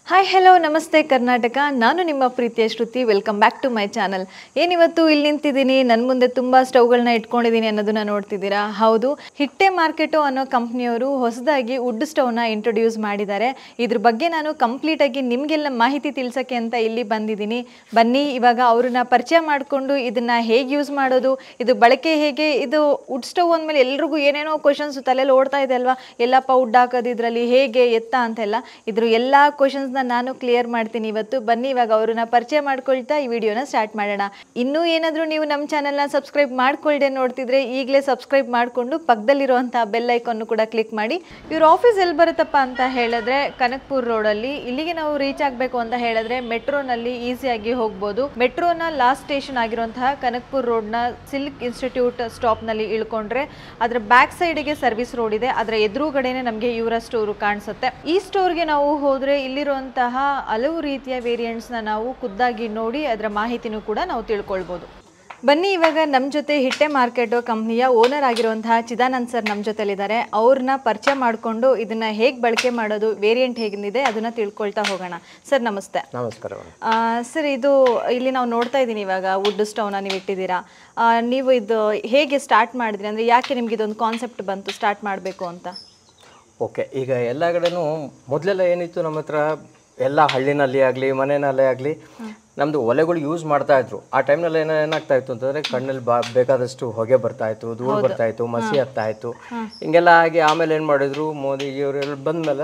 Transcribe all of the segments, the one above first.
Hi hello ನಮಸ್ತೆ ಕರ್ನಾಟಕ ನಾನು ನಿಮ್ಮ ಪ್ರೀತಿಯ Shruti welcome back to my channel ಏನಿವತ್ತು ಇಲ್ಲಿ ನಿಂತಿದ್ದೀನಿ ನನ್ನ ಮುಂದೆ ತುಂಬ ಸ್ಟವ್ಗಳನ್ನ ಇಟ್ಕೊಂಡಿದ್ದೀನಿ ಅನ್ನೋದನ್ನ ನೋಡ್ತಿದ್ದೀರಾ ಹೌದು ಹಿಟ್ಟೆ ಮಾರ್ಕೆಟು ಅನ್ನೋ ಕಂಪ್ನಿಯವರು ಹೊಸದಾಗಿ ವುಡ್ ಸ್ಟವ್ನ ಇಂಟ್ರೊಡ್ಯೂಸ್ ಮಾಡಿದ್ದಾರೆ ಇದ್ರ ಬಗ್ಗೆ ನಾನು ಕಂಪ್ಲೀಟಾಗಿ ನಿಮಗೆಲ್ಲ ಮಾಹಿತಿ ತಿಳಿಸೋಕ್ಕೆ ಅಂತ ಇಲ್ಲಿ ಬಂದಿದ್ದೀನಿ ಬನ್ನಿ ಇವಾಗ ಅವ್ರನ್ನ ಪರಿಚಯ ಮಾಡಿಕೊಂಡು ಇದನ್ನು ಹೇಗೆ ಯೂಸ್ ಮಾಡೋದು ಇದು ಬಳಕೆ ಹೇಗೆ ಇದು ವುಡ್ ಸ್ಟವ್ ಅಂದಮೇಲೆ ಎಲ್ರಿಗೂ ಏನೇನೋ ಕ್ವಶನ್ಸ್ ತಲೆಯಲ್ಲಿ ಓಡ್ತಾ ಇದೆ ಅಲ್ವಾ ಎಲ್ಲಪ್ಪ ವುಡ್ ಹಾಕೋದು ಇದರಲ್ಲಿ ಹೇಗೆ ಎತ್ತ ಅಂತೆಲ್ಲ ಇದ್ರ ಎಲ್ಲ ಕ್ವಶನ್ಸ್ನ ನಾನು ಕ್ಲಿಯರ್ ಮಾಡ್ತೀನಿ ಇವತ್ತು ಬನ್ನಿ ಇವಾಗ ಅವ್ರನ್ನ ಪರಿಚಯ ಮಾಡ್ಕೊಳ್ತಾ ಈ ವಿಡಿಯೋನ ಸ್ಟಾರ್ಟ್ ಮಾಡೋಣ ಇನ್ನೂ ಏನಾದರೂ ನೀವು ನಮ್ಮ ಚಾನಲ್ನ ಸಬ್ಸ್ಕ್ರೈಬ್ ಮಾಡ್ಕೊಳ್ದೆ ನೋಡ್ತಿದ್ರೆ ಈಗಲೇ ಸಬ್ಸ್ಕ್ರೈಬ್ ಮಾಡಿಕೊಂಡು ಪಕ್ಕದಲ್ಲಿರುವಂಥ ಬೆಲ್ ಐಕಾನ್ನು ಕೂಡ ಕ್ಲಿಕ್ ಮಾಡಿ ಇವ್ರ ಆಫೀಸ್ ಎಲ್ಲಿ ಬರುತ್ತಪ್ಪ ಅಂತ ಹೇಳಿದ್ರೆ ಕನಕ್ಪುರ್ ರೋಡಲ್ಲಿ ಇಲ್ಲಿಗೆ ನಾವು ರೀಚ್ ಆಗಬೇಕು ಅಂತ ಹೇಳಿದ್ರೆ ಮೆಟ್ರೋನಲ್ಲಿ ಈಸಿಯಾಗಿ ಹೋಗ್ಬೋದು ಮೆಟ್ರೋನ ಲಾಸ್ಟ್ ಸ್ಟೇಷನ್ ಆಗಿರುವಂತಹ ಕನಕ್ಪುರ್ ರೋಡ್ನ ಸಿಲ್ಕ್ ಇನ್ಸ್ಟಿಟ್ಯೂಟ್ ಸ್ಟಾಪ್ನಲ್ಲಿ ಇಳ್ಕೊಂಡ್ರೆ ಅದರ ಬ್ಯಾಕ್ ಸೈಡಿಗೆ ಸರ್ವಿಸ್ ರೋಡ್ ಇದೆ ಅದರ ಎದುರುಗಡೆನೆ ನಮಗೆ ಇವರ ಸ್ಟೋರು ಕಾಣಿಸುತ್ತೆ ಈ ಸ್ಟೋರ್ಗೆ ನಾವು ಹೋದ್ರೆ ಇಲ್ಲಿರುವಂತಹ ಹಲವು ರೀತಿಯ ವೇರಿಯಂಟ್ಸ್ನ ನಾವು ಖುದ್ದಾಗಿ ನೋಡಿ ಅದರ ಮಾಹಿತಿನೂ ಕೂಡ ನಾವು ತಿಳ್ಕೊಳ್ಬೋದು ಬನ್ನಿ ಇವಾಗ ನಮ್ಮ ಜೊತೆ ಹಿಟ್ಟೆ ಮಾರ್ಕೆಟ್ ಕಂಪ್ನಿಯ ಓನರ್ ಆಗಿರುವಂತಹ ಚಿದಾನಂದ್ ಸರ್ ನಮ್ಮ ಜೊತೆಲಿದ್ದಾರೆ ಅವ್ರನ್ನ ಪರಿಚಯ ಮಾಡಿಕೊಂಡು ಇದನ್ನ ಹೇಗೆ ಬಳಕೆ ಮಾಡೋದು ವೇರಿಯಂಟ್ ಹೇಗಿದೆ ಅದನ್ನ ತಿಳ್ಕೊಳ್ತಾ ಹೋಗೋಣ ಸರ್ ನಮಸ್ತೆ ನಮಸ್ಕಾರ ಆ, ಸರ್ ಇದು ಇಲ್ಲಿ ನಾವು ನೋಡ್ತಾ ಇದ್ದೀನಿ ಇವಾಗ ವುಡ್ ಸ್ಟವ್ನ ನೀವು ಇಟ್ಟಿದ್ದೀರಾ ಆ, ನೀವು ಇದು ಹೇಗೆ ಸ್ಟಾರ್ಟ್ ಮಾಡಿದ್ರಿ ಅಂದರೆ ಯಾಕೆ ನಿಮ್ಗೆ ಇದೊಂದು ಕಾನ್ಸೆಪ್ಟ್ ಬಂತು ಸ್ಟಾರ್ಟ್ ಮಾಡಬೇಕು ಅಂತ ಓಕೆ ಈಗ ಎಲ್ಲ ಕಡೆನೂ ಮೊದಲೆಲ್ಲ ಏನಿತ್ತು ನಮ್ಮ ಹತ್ರ ಎಲ್ಲ ಹಳ್ಳಿನಲ್ಲಿ ಆಗಲಿ ಮನೆಯಲ್ಲೇ ಆಗಲಿ ನಮ್ಮದು ಒಲೆಗಳು ಯೂಸ್ ಮಾಡ್ತಾ ಇದ್ರು ಆ ಟೈಮ್ನಲ್ಲಿ ಏನೋ ಏನಾಗ್ತಾ ಇತ್ತು ಅಂತಂದರೆ ಕಣ್ಣಲ್ಲಿ ಬಾ ಬೇಕಾದಷ್ಟು ಹೊಗೆ ಬರ್ತಾ ಇತ್ತು ಧೂಳು ಬರ್ತಾ ಇತ್ತು ಮಸಿ ಹತ್ತಾ ಇತ್ತು ಹಿಂಗೆಲ್ಲ ಆಗಿ ಆಮೇಲೆ ಏನು ಮಾಡಿದ್ರು ಮೋದಿ ಇವರೆಲ್ಲ ಬಂದಮೇಲೆ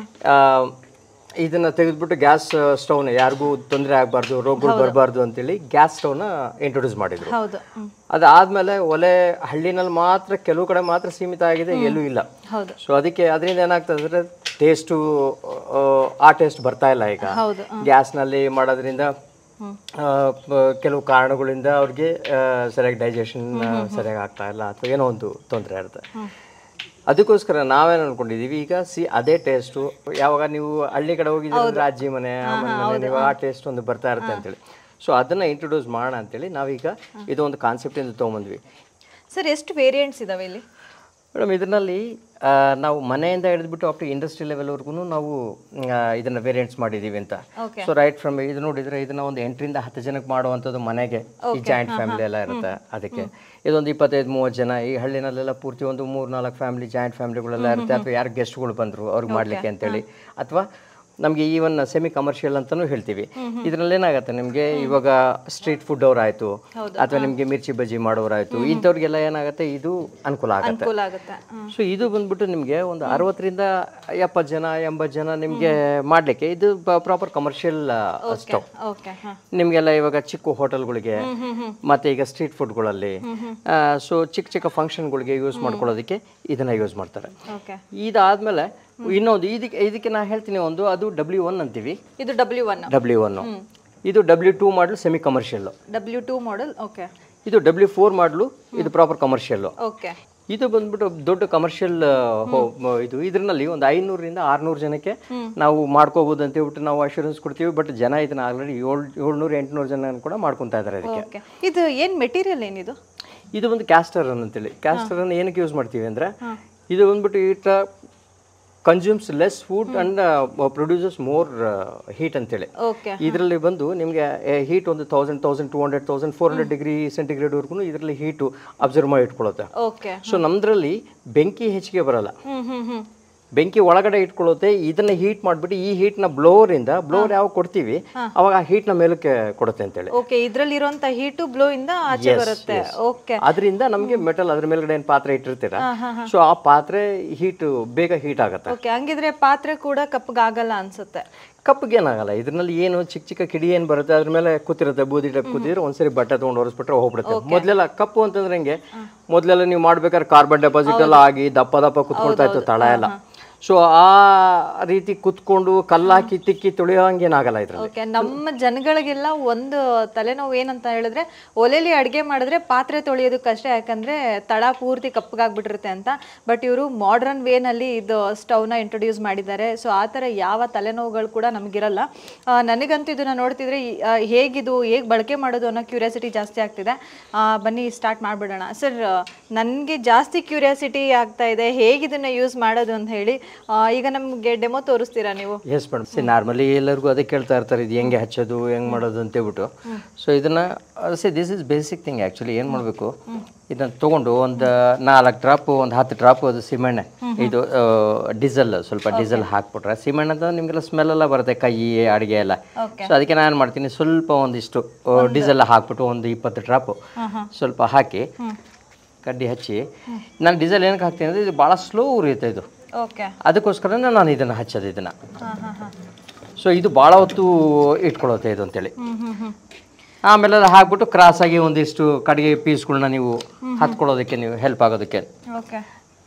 ಇದನ್ನ ತೆಗೆದ್ಬಿಟ್ಟು ಗ್ಯಾಸ್ ಸ್ಟವ್ನ ಯಾರಿಗೂ ತೊಂದರೆ ಆಗಬಾರ್ದು ರೋಗಗಳು ಬರಬಾರ್ದು ಅಂತೇಳಿ ಗ್ಯಾಸ್ ಸ್ಟವ್ನ ಇಂಟ್ರೊಡ್ಯೂಸ್ ಮಾಡಿದ್ರು ಹೌದು ಹ್ಮ್. ಅದಾದ್ಮೇಲೆ ಒಲೆ ಹಳ್ಳಿನಲ್ಲಿ ಮಾತ್ರ ಕೆಲವು ಕಡೆ ಮಾತ್ರ ಸೀಮಿತ ಆಗಿದೆ ಎಲ್ಲೂ ಇಲ್ಲ ಹೌದು ಸೊ ಅದಕ್ಕೆ ಅದರಿಂದ ಏನಾಗ್ತದೆ ಅಂದ್ರೆ ಟೇಸ್ಟು ಆ ಟೇಸ್ಟ್ ಬರ್ತಾ ಇಲ್ಲ ಈಗ ಹೌದು ಗ್ಯಾಸ್ನಲ್ಲಿ ಮಾಡೋದ್ರಿಂದ ಆ, ಪ- ಕೆಲವು ಕಾರಣಗಳಿಂದ ಅವ್ರಿಗೆ ಆ, ಸರಿಯಾಗಿ ಡೈಜೆಷನ್ ಸರಿಯಾಗಿ ಆಗ್ತಾ ಇಲ್ಲ ಅಥವಾ ಏನೋ ಒಂದು ತೊಂದರೆ ಇರುತ್ತೆ ಅದಕ್ಕೋಸ್ಕರ ನಾವೇನು ಅನ್ಕೊಂಡಿದೀವಿ ಈಗ ಸಿ ಅದೇ ಟೇಸ್ಟು ಯಾವಾಗ ನೀವು ಹಳ್ಳಿ ಕಡೆ ಹೋಗಿದ್ರೆ ಅಂದ್ರೆ ಅಜ್ಜಿ ಮನೆ ಅಮ್ಮನ ಮನೆ ನೀವು ಆ ಟೇಸ್ಟ್ ಒಂದು ಬರ್ತಾ ಇರುತ್ತೆ ಅಂತೇಳಿ ಸೊ ಅದನ್ನ ಇಂಟ್ರೊಡ್ಯೂಸ್ ಮಾಡೋಣ ಅಂತೇಳಿ ನಾವೀಗ ಇದು ಒಂದು ಕಾನ್ಸೆಪ್ಟ್ ಇಂದ ತೊಗೊಂಬಂದ್ವಿ ಸರ್ ಎಷ್ಟು ವೇರಿಯಂಟ್ಸ್ ಇದಾವೆ ಇಲ್ಲಿ ಮೇಡಮ್ ಇದರಲ್ಲಿ ಆ, ನಾವು ಮನೆಯಿಂದ ಹಿಡಿದ್ಬಿಟ್ಟು ಅಪ್ ಟು ಇಂಡಸ್ಟ್ರಿ ಲೆವೆಲ್ವರೆಗೂ ನಾವು ಆ, ಇದನ್ನ ವೇರಿಯಂಟ್ಸ್ ಮಾಡಿದೀವಿ ಅಂತ Okay. ಸೊ ರೈಟ್ ಫ್ರಮ್ ಇದು ನೋಡಿದ್ರೆ ಇದನ್ನ ಒಂದು ಎಂಟರಿಂದ ಹತ್ತು ಜನಕ್ಕೆ ಮಾಡುವಂಥದ್ದು ಮನೆಗೆ ಈ ಜಾಯಿಂಟ್ ಫ್ಯಾಮಿಲಿ ಎಲ್ಲ ಇರುತ್ತೆ ಅದಕ್ಕೆ ಇದೊಂದು ಇಪ್ಪತ್ತೈದು ಮೂವತ್ತು ಜನ ಈ ಹಳ್ಳಿನಲ್ಲೆಲ್ಲ ಪೂರ್ತಿ ಒಂದು ಮೂರು ನಾಲ್ಕು ಫ್ಯಾಮಿಲಿ ಜಾಯಿಂಟ್ ಫ್ಯಾಮಿಲಿಗಳೆಲ್ಲ ಇರುತ್ತೆ ಅಥವಾ ಯಾರು ಗೆಸ್ಟ್ಗಳು ಬಂದರು ಅವ್ರಿಗೆ ಮಾಡ್ಲಿಕ್ಕೆ ಅಂತೇಳಿ ಅಥವಾ ನಮಗೆ ಈವನ್ ಸೆಮಿ ಕಮರ್ಷಿಯಲ್ ಅಂತಾನೂ ಹೇಳ್ತೀವಿ ಇದರಲ್ಲಿ ಏನಾಗುತ್ತೆ ನಿಮಗೆ ಇವಾಗ ಸ್ಟ್ರೀಟ್ ಫುಡ್ ಅವರಾಯ್ತು ಅಥವಾ ನಿಮಗೆ ಮಿರ್ಚಿ ಬಜ್ಜಿ ಮಾಡೋರಾಯ್ತು ಇಂಥವ್ರಿಗೆಲ್ಲ ಏನಾಗುತ್ತೆ ಇದು ಅನುಕೂಲ ಆಗುತ್ತೆ ಅನುಕೂಲ ಆಗುತ್ತೆ ಹ್ಮ್. ಸೊ ಇದು ಬಂದ್ಬಿಟ್ಟು ನಿಮಗೆ ಒಂದು ಅರವತ್ತರಿಂದ ಎಪ್ಪತ್ತು ಜನ ಎಂಬತ್ತು ಜನ ನಿಮಗೆ ಮಾಡಲಿಕ್ಕೆ ಇದು ಪ್ರಾಪರ್ ಕಮರ್ಷಿಯಲ್ ಸ್ಟವ್ ಓಕೆ ಹಾಂ ನಿಮಗೆಲ್ಲ ಇವಾಗ ಚಿಕ್ಕ ಹೋಟೆಲ್ಗಳಿಗೆ ಮತ್ತೆ ಈಗ ಸ್ಟ್ರೀಟ್ ಫುಡ್ಗಳಲ್ಲಿ ಸೊ ಚಿಕ್ಕ ಚಿಕ್ಕ ಫಂಕ್ಷನ್ಗಳಿಗೆ ಯೂಸ್ ಮಾಡ್ಕೊಳ್ಳೋದಕ್ಕೆ ಇದನ್ನ ಯೂಸ್ ಮಾಡ್ತಾರೆ ಓಕೆ ಇದಾದ್ಮೇಲೆ ಇನ್ನೊಂದು ಇದಕ್ಕೆ ಇದಕ್ಕೆ ನಾ ಹೇಳ್ತೀನಿ ಒಂದು ಅದು ಡಬ್ಲ್ಯೂ ಒನ್ ಅಂತೀವಿ ಇದು ಡಬ್ಲ್ಯೂ ಒನ್ ಡಬ್ಲ್ಯೂ ಒನ್ ಇದು ಡಬ್ಲ್ಯೂ ಟೂ ಮಾಡಲು semi commercial W two model okay ಇದು ಡಬ್ಲ್ಯೂ ಫೋರ್ ಮಾಡಲು ಇದು ಪ್ರಾಪರ್ ಕಮರ್ಷಿಯಲ್ ಓಕೆ ಇದು ಬಂದ್ಬಿಟ್ಟು ದೊಡ್ಡ ಕಮರ್ಷಿಯಲ್ ಇದು ಇದರಲ್ಲಿ ಒಂದು ಐನೂರರಿಂದ ಆರ್ನೂರು ಜನಕ್ಕೆ ನಾವು ಮಾಡ್ಕೋಬಹುದು ಅಂತ ಹೇಳ್ಬಿಟ್ಟು ನಾವು ಅಶ್ಯೂರೆನ್ಸ್ ಕೊಡ್ತೀವಿ ಬಟ್ ಜನ ಇದನ್ನ ಆಲ್ರೆಡಿ ಏಳ್ ಏಳ್ನೂರು ಎಂಟುನೂರು ಜನ ಕೂಡ ಮಾಡ್ಕೊತಾ ಇದ್ದಾರೆ ಅದಕ್ಕೆ ಓಕೆ ಇದು ಏನು ಮೆಟೀರಿಯಲ್ ಏನಿದು ಇದು ಒಂದು ಕ್ಯಾಸ್ಟರ್ ಅಂತೇಳಿ ಕ್ಯಾಸ್ಟರ್ ಅನ್ನು ಏನಕ್ಕೆ ಯೂಸ್ ಮಾಡ್ತೀವಿ ಅಂದ್ರೆ ಇದು ಬಂದ್ಬಿಟ್ಟು it consumes less food and produces more heat ಅಂತೇಳಿ ಓಕೆ ಇದರಲ್ಲಿ ಬಂದು ನಿಮಗೆ ಹೀಟ್ ಒಂದು thousand thousand two hundred thousand four hundred degree ಸೆಂಟಿಗ್ರೇಡ್ವರೆಗೂ ಇದರಲ್ಲಿ ಹೀಟು ಅಬ್ಸರ್ವ್ ಮಾಡಿ ಇಟ್ಕೊಳ್ಳುತ್ತೆ ಓಕೆ ಸೊ ನಮ್ದ್ರಲ್ಲಿ ಬೆಂಕಿ ಹೆಚ್ಚಿಗೆ ಬರಲ್ಲ ಹ್ಮ್ ಹ್ಮ್ ಹ್ಮ್ ಬೆಂಕಿ ಒಳಗಡೆ ಇಟ್ಕೊಳ್ಳುತ್ತೆ ಇದನ್ನ ಹೀಟ್ ಮಾಡ್ಬಿಟ್ಟು ಈ ಹೀಟ್ ನ ಬ್ಲೋವರ್ ಇಂದ ಬ್ಲೋವರ್ ಯಾವ ಕೊಡ್ತೀವಿ ಅವಾಗ ಆ ಹೀಟ್ ನ ಮೇಲಕ್ಕೆ ಕೊಡುತ್ತೆ ಅಂತೇಳಿ ಓಕೆ ಇದ್ರಲ್ಲಿರುವಂತ ಹೀಟು ಬ್ಲೋ ಇಂದ ಆಚೆ ಬರುತ್ತೆ ಓಕೆ ಅದರಿಂದ ನಮಗೆ ಮೆಟಲ್ ಅದ್ರ ಮೇಲ್ಗಡೆ ಏನ್ ಪಾತ್ರೆ ಇಟ್ಟಿರ್ತೀರ ಸೊ ಆ ಪಾತ್ರೆ ಹೀಟ್ ಬೇಗ ಹೀಟ್ ಆಗುತ್ತೆ ಓಕೆ ಹಂಗಿದ್ರೆ ಪಾತ್ರೆ ಕೂಡ ಕಪ್ಪಗಾಗಲ್ಲ ಅನ್ಸುತ್ತೆ ಕಪ್ಪಿಗೆ ಏನಾಗಲ್ಲ ಇದ್ರಲ್ಲಿ ಏನು ಚಿಕ್ಕ ಚಿಕ್ಕ ಕಿಡಿ ಏನ್ ಬರುತ್ತೆ ಅದ್ರ ಮೇಲೆ ಕೂತಿರುತ್ತೆ ಬೂದಿ ಟೈಪ್ ಕೂತಿದ್ರೆ ಒಂದ್ಸರಿ ಬಟ್ಟೆ ತಗೊಂಡು ಒರೆಸ್ಬಿಟ್ರೆ ಹೋಗ್ಬಿಡುತ್ತೆ ಮೊದ್ಲೆಲ್ಲ ಕಪ್ಪು ಅಂತಂದ್ರೆ ಹೆಂಗೆ ಮೊದ್ಲೆಲ್ಲ ನೀವು ಮಾಡ್ಬೇಕಾದ್ರೆ ಕಾರ್ಬನ್ ಡೆಪಾಸಿಟ್ ಎಲ್ಲ ಆಗಿ ದಪ್ಪ ದಪ್ಪ ಕುತ್ಕೊಳ್ತಾ ಇತ್ತು ತಳ ಎಲ್ಲ ಸೊ ಆ ರೀತಿ ಕುತ್ಕೊಂಡು ಕಲ್ಲಾಕಿ ತಿಕ್ಕಿ ತುಳಿಯೋಂಗೇನಾಗಲ್ಲ ಇದ್ರಲ್ಲಿ ಓಕೆ ನಮ್ಮ ಜನಗಳಿಗೆಲ್ಲ ಒಂದು ತಲೆನೋವು ಏನಂತ ಹೇಳಿದ್ರೆ ಒಲೆಲಿ ಅಡುಗೆ ಮಾಡಿದ್ರೆ ಪಾತ್ರೆ ತೊಳೆಯೋದಕ್ಕಷ್ಟೇ ಯಾಕಂದ್ರೆ ತಳ ಪೂರ್ತಿ ಕಪ್ಪಗಾಗ್ಬಿಟ್ಟಿರುತ್ತೆ ಅಂತ ಬಟ್ ಇವರು ಮಾಡ್ರನ್ ವೇನಲ್ಲಿ ಇದು ಸ್ಟವ್ನ ಇಂಟ್ರೊಡ್ಯೂಸ್ ಮಾಡಿದ್ದಾರೆ ಸೊ ಆ ಥರ ಯಾವ ತಲೆನೋವುಗಳು ಕೂಡ ನಮಗಿರಲ್ಲ ಆ, ನನಗಂತೂ ಇದನ್ನ ನೋಡ್ತಿದ್ರೆ ಈ- ಆ, ಹೇಗಿದು ಹೇಗೆ ಬಳಕೆ ಮಾಡೋದು ಅನ್ನೋ ಕ್ಯೂರಿಯಾಸಿಟಿ ಜಾಸ್ತಿ ಆಗ್ತಿದೆ ಆ, ಬನ್ನಿ ಸ್ಟಾರ್ಟ್ ಮಾಡಿಬಿಡೋಣ ಸರ್ ನನಗೆ ಜಾಸ್ತಿ ಕ್ಯೂರಿಯಾಸಿಟಿ ಆಗ್ತಾ ಇದೆ ಹೇಗೆ ಇದನ್ನ ಯೂಸ್ ಮಾಡೋದು ಅಂತ ಹೇಳಿ ಈಗ ನಮಗೆ ಡೆಮೋ ತೋರಿಸ್ತೀರಾ ನೀವು ಎಸ್ ಮೇಡಮ್ ಸಿ ನಾರ್ಮಲಿ ಎಲ್ಲರಿಗೂ ಅದೇ ಕೇಳ್ತಾ ಇರ್ತಾರೆ ಇದು ಹೆಂಗೆ ಹಚ್ಚೋದು ಹೆಂಗೆ ಮಾಡೋದು ಅಂತ ಹೇಳ್ಬಿಟ್ಟು ಸೊ ಇದನ್ನ see this is basic thing actually ಏನು ಮಾಡಬೇಕು ಇದನ್ನ ತೊಗೊಂಡು ಒಂದು ನಾಲ್ಕು ಡ್ರಾಪ್ ಒಂದು ಹತ್ತು ಡ್ರಾಪ್ ಅದು ಸಿಮೆಣ್ಣೆ ಇದು ಡೀಸೆಲ್ ಸ್ವಲ್ಪ ಡೀಸೆಲ್ ಹಾಕ್ಬಿಟ್ರೆ ಸಿಮೆಣ್ಣೆ ಅಂತ ನಿಮಗೆಲ್ಲ ಸ್ಮೆಲ್ ಎಲ್ಲ ಬರುತ್ತೆ ಕೈ ಅಡುಗೆ ಎಲ್ಲ ಓಕೆ ಸೊ ಅದಕ್ಕೆ ನಾನು ಮಾಡ್ತೀನಿ ಸ್ವಲ್ಪ ಒಂದಿಷ್ಟು ಡೀಸೆಲ್ ಹಾಕ್ಬಿಟ್ಟು ಒಂದು ಇಪ್ಪತ್ತು ಡ್ರಾಪು ಸ್ವಲ್ಪ ಹಾಕಿ ಕಡ್ಡಿ ಹಚ್ಚಿ ನಾನು ಡೀಸೆಲ್ ಏನಕ್ಕೆ ಹಾಕ್ತೀನಿ ಅಂದರೆ ಇದು ಭಾಳ ಸ್ಲೋ ಉರಿಯುತ್ತೆ ಇದು ಓಕೆ ಅದಕ್ಕೋಸ್ಕರನೇ ನಾನು ಇದನ್ನು ಹಚ್ಚೋದು ಇದನ್ನು ಹಾಂ ಹಾಂ ಹಾಂ ಸೊ ಇದು ಭಾಳ ಹೊತ್ತು ಇಟ್ಕೊಳ್ಳುತ್ತೆ ಇದು ಅಂತೇಳಿ ಹ್ಮ್ ಹ್ಮ್ ಹ್ಮ್ ಆಮೇಲೆ ಅದು ಹಾಕ್ಬಿಟ್ಟು ಕ್ರಾಸಾಗಿ ಒಂದಿಷ್ಟು ಕಡೆಗೆ ಪೀಸ್ಗಳನ್ನ ನೀವು ಹತ್ಕೊಳ್ಳೋದಕ್ಕೆ ನೀವು ಹೆಲ್ಪ್ ಆಗೋದಕ್ಕೆ ಓಕೆ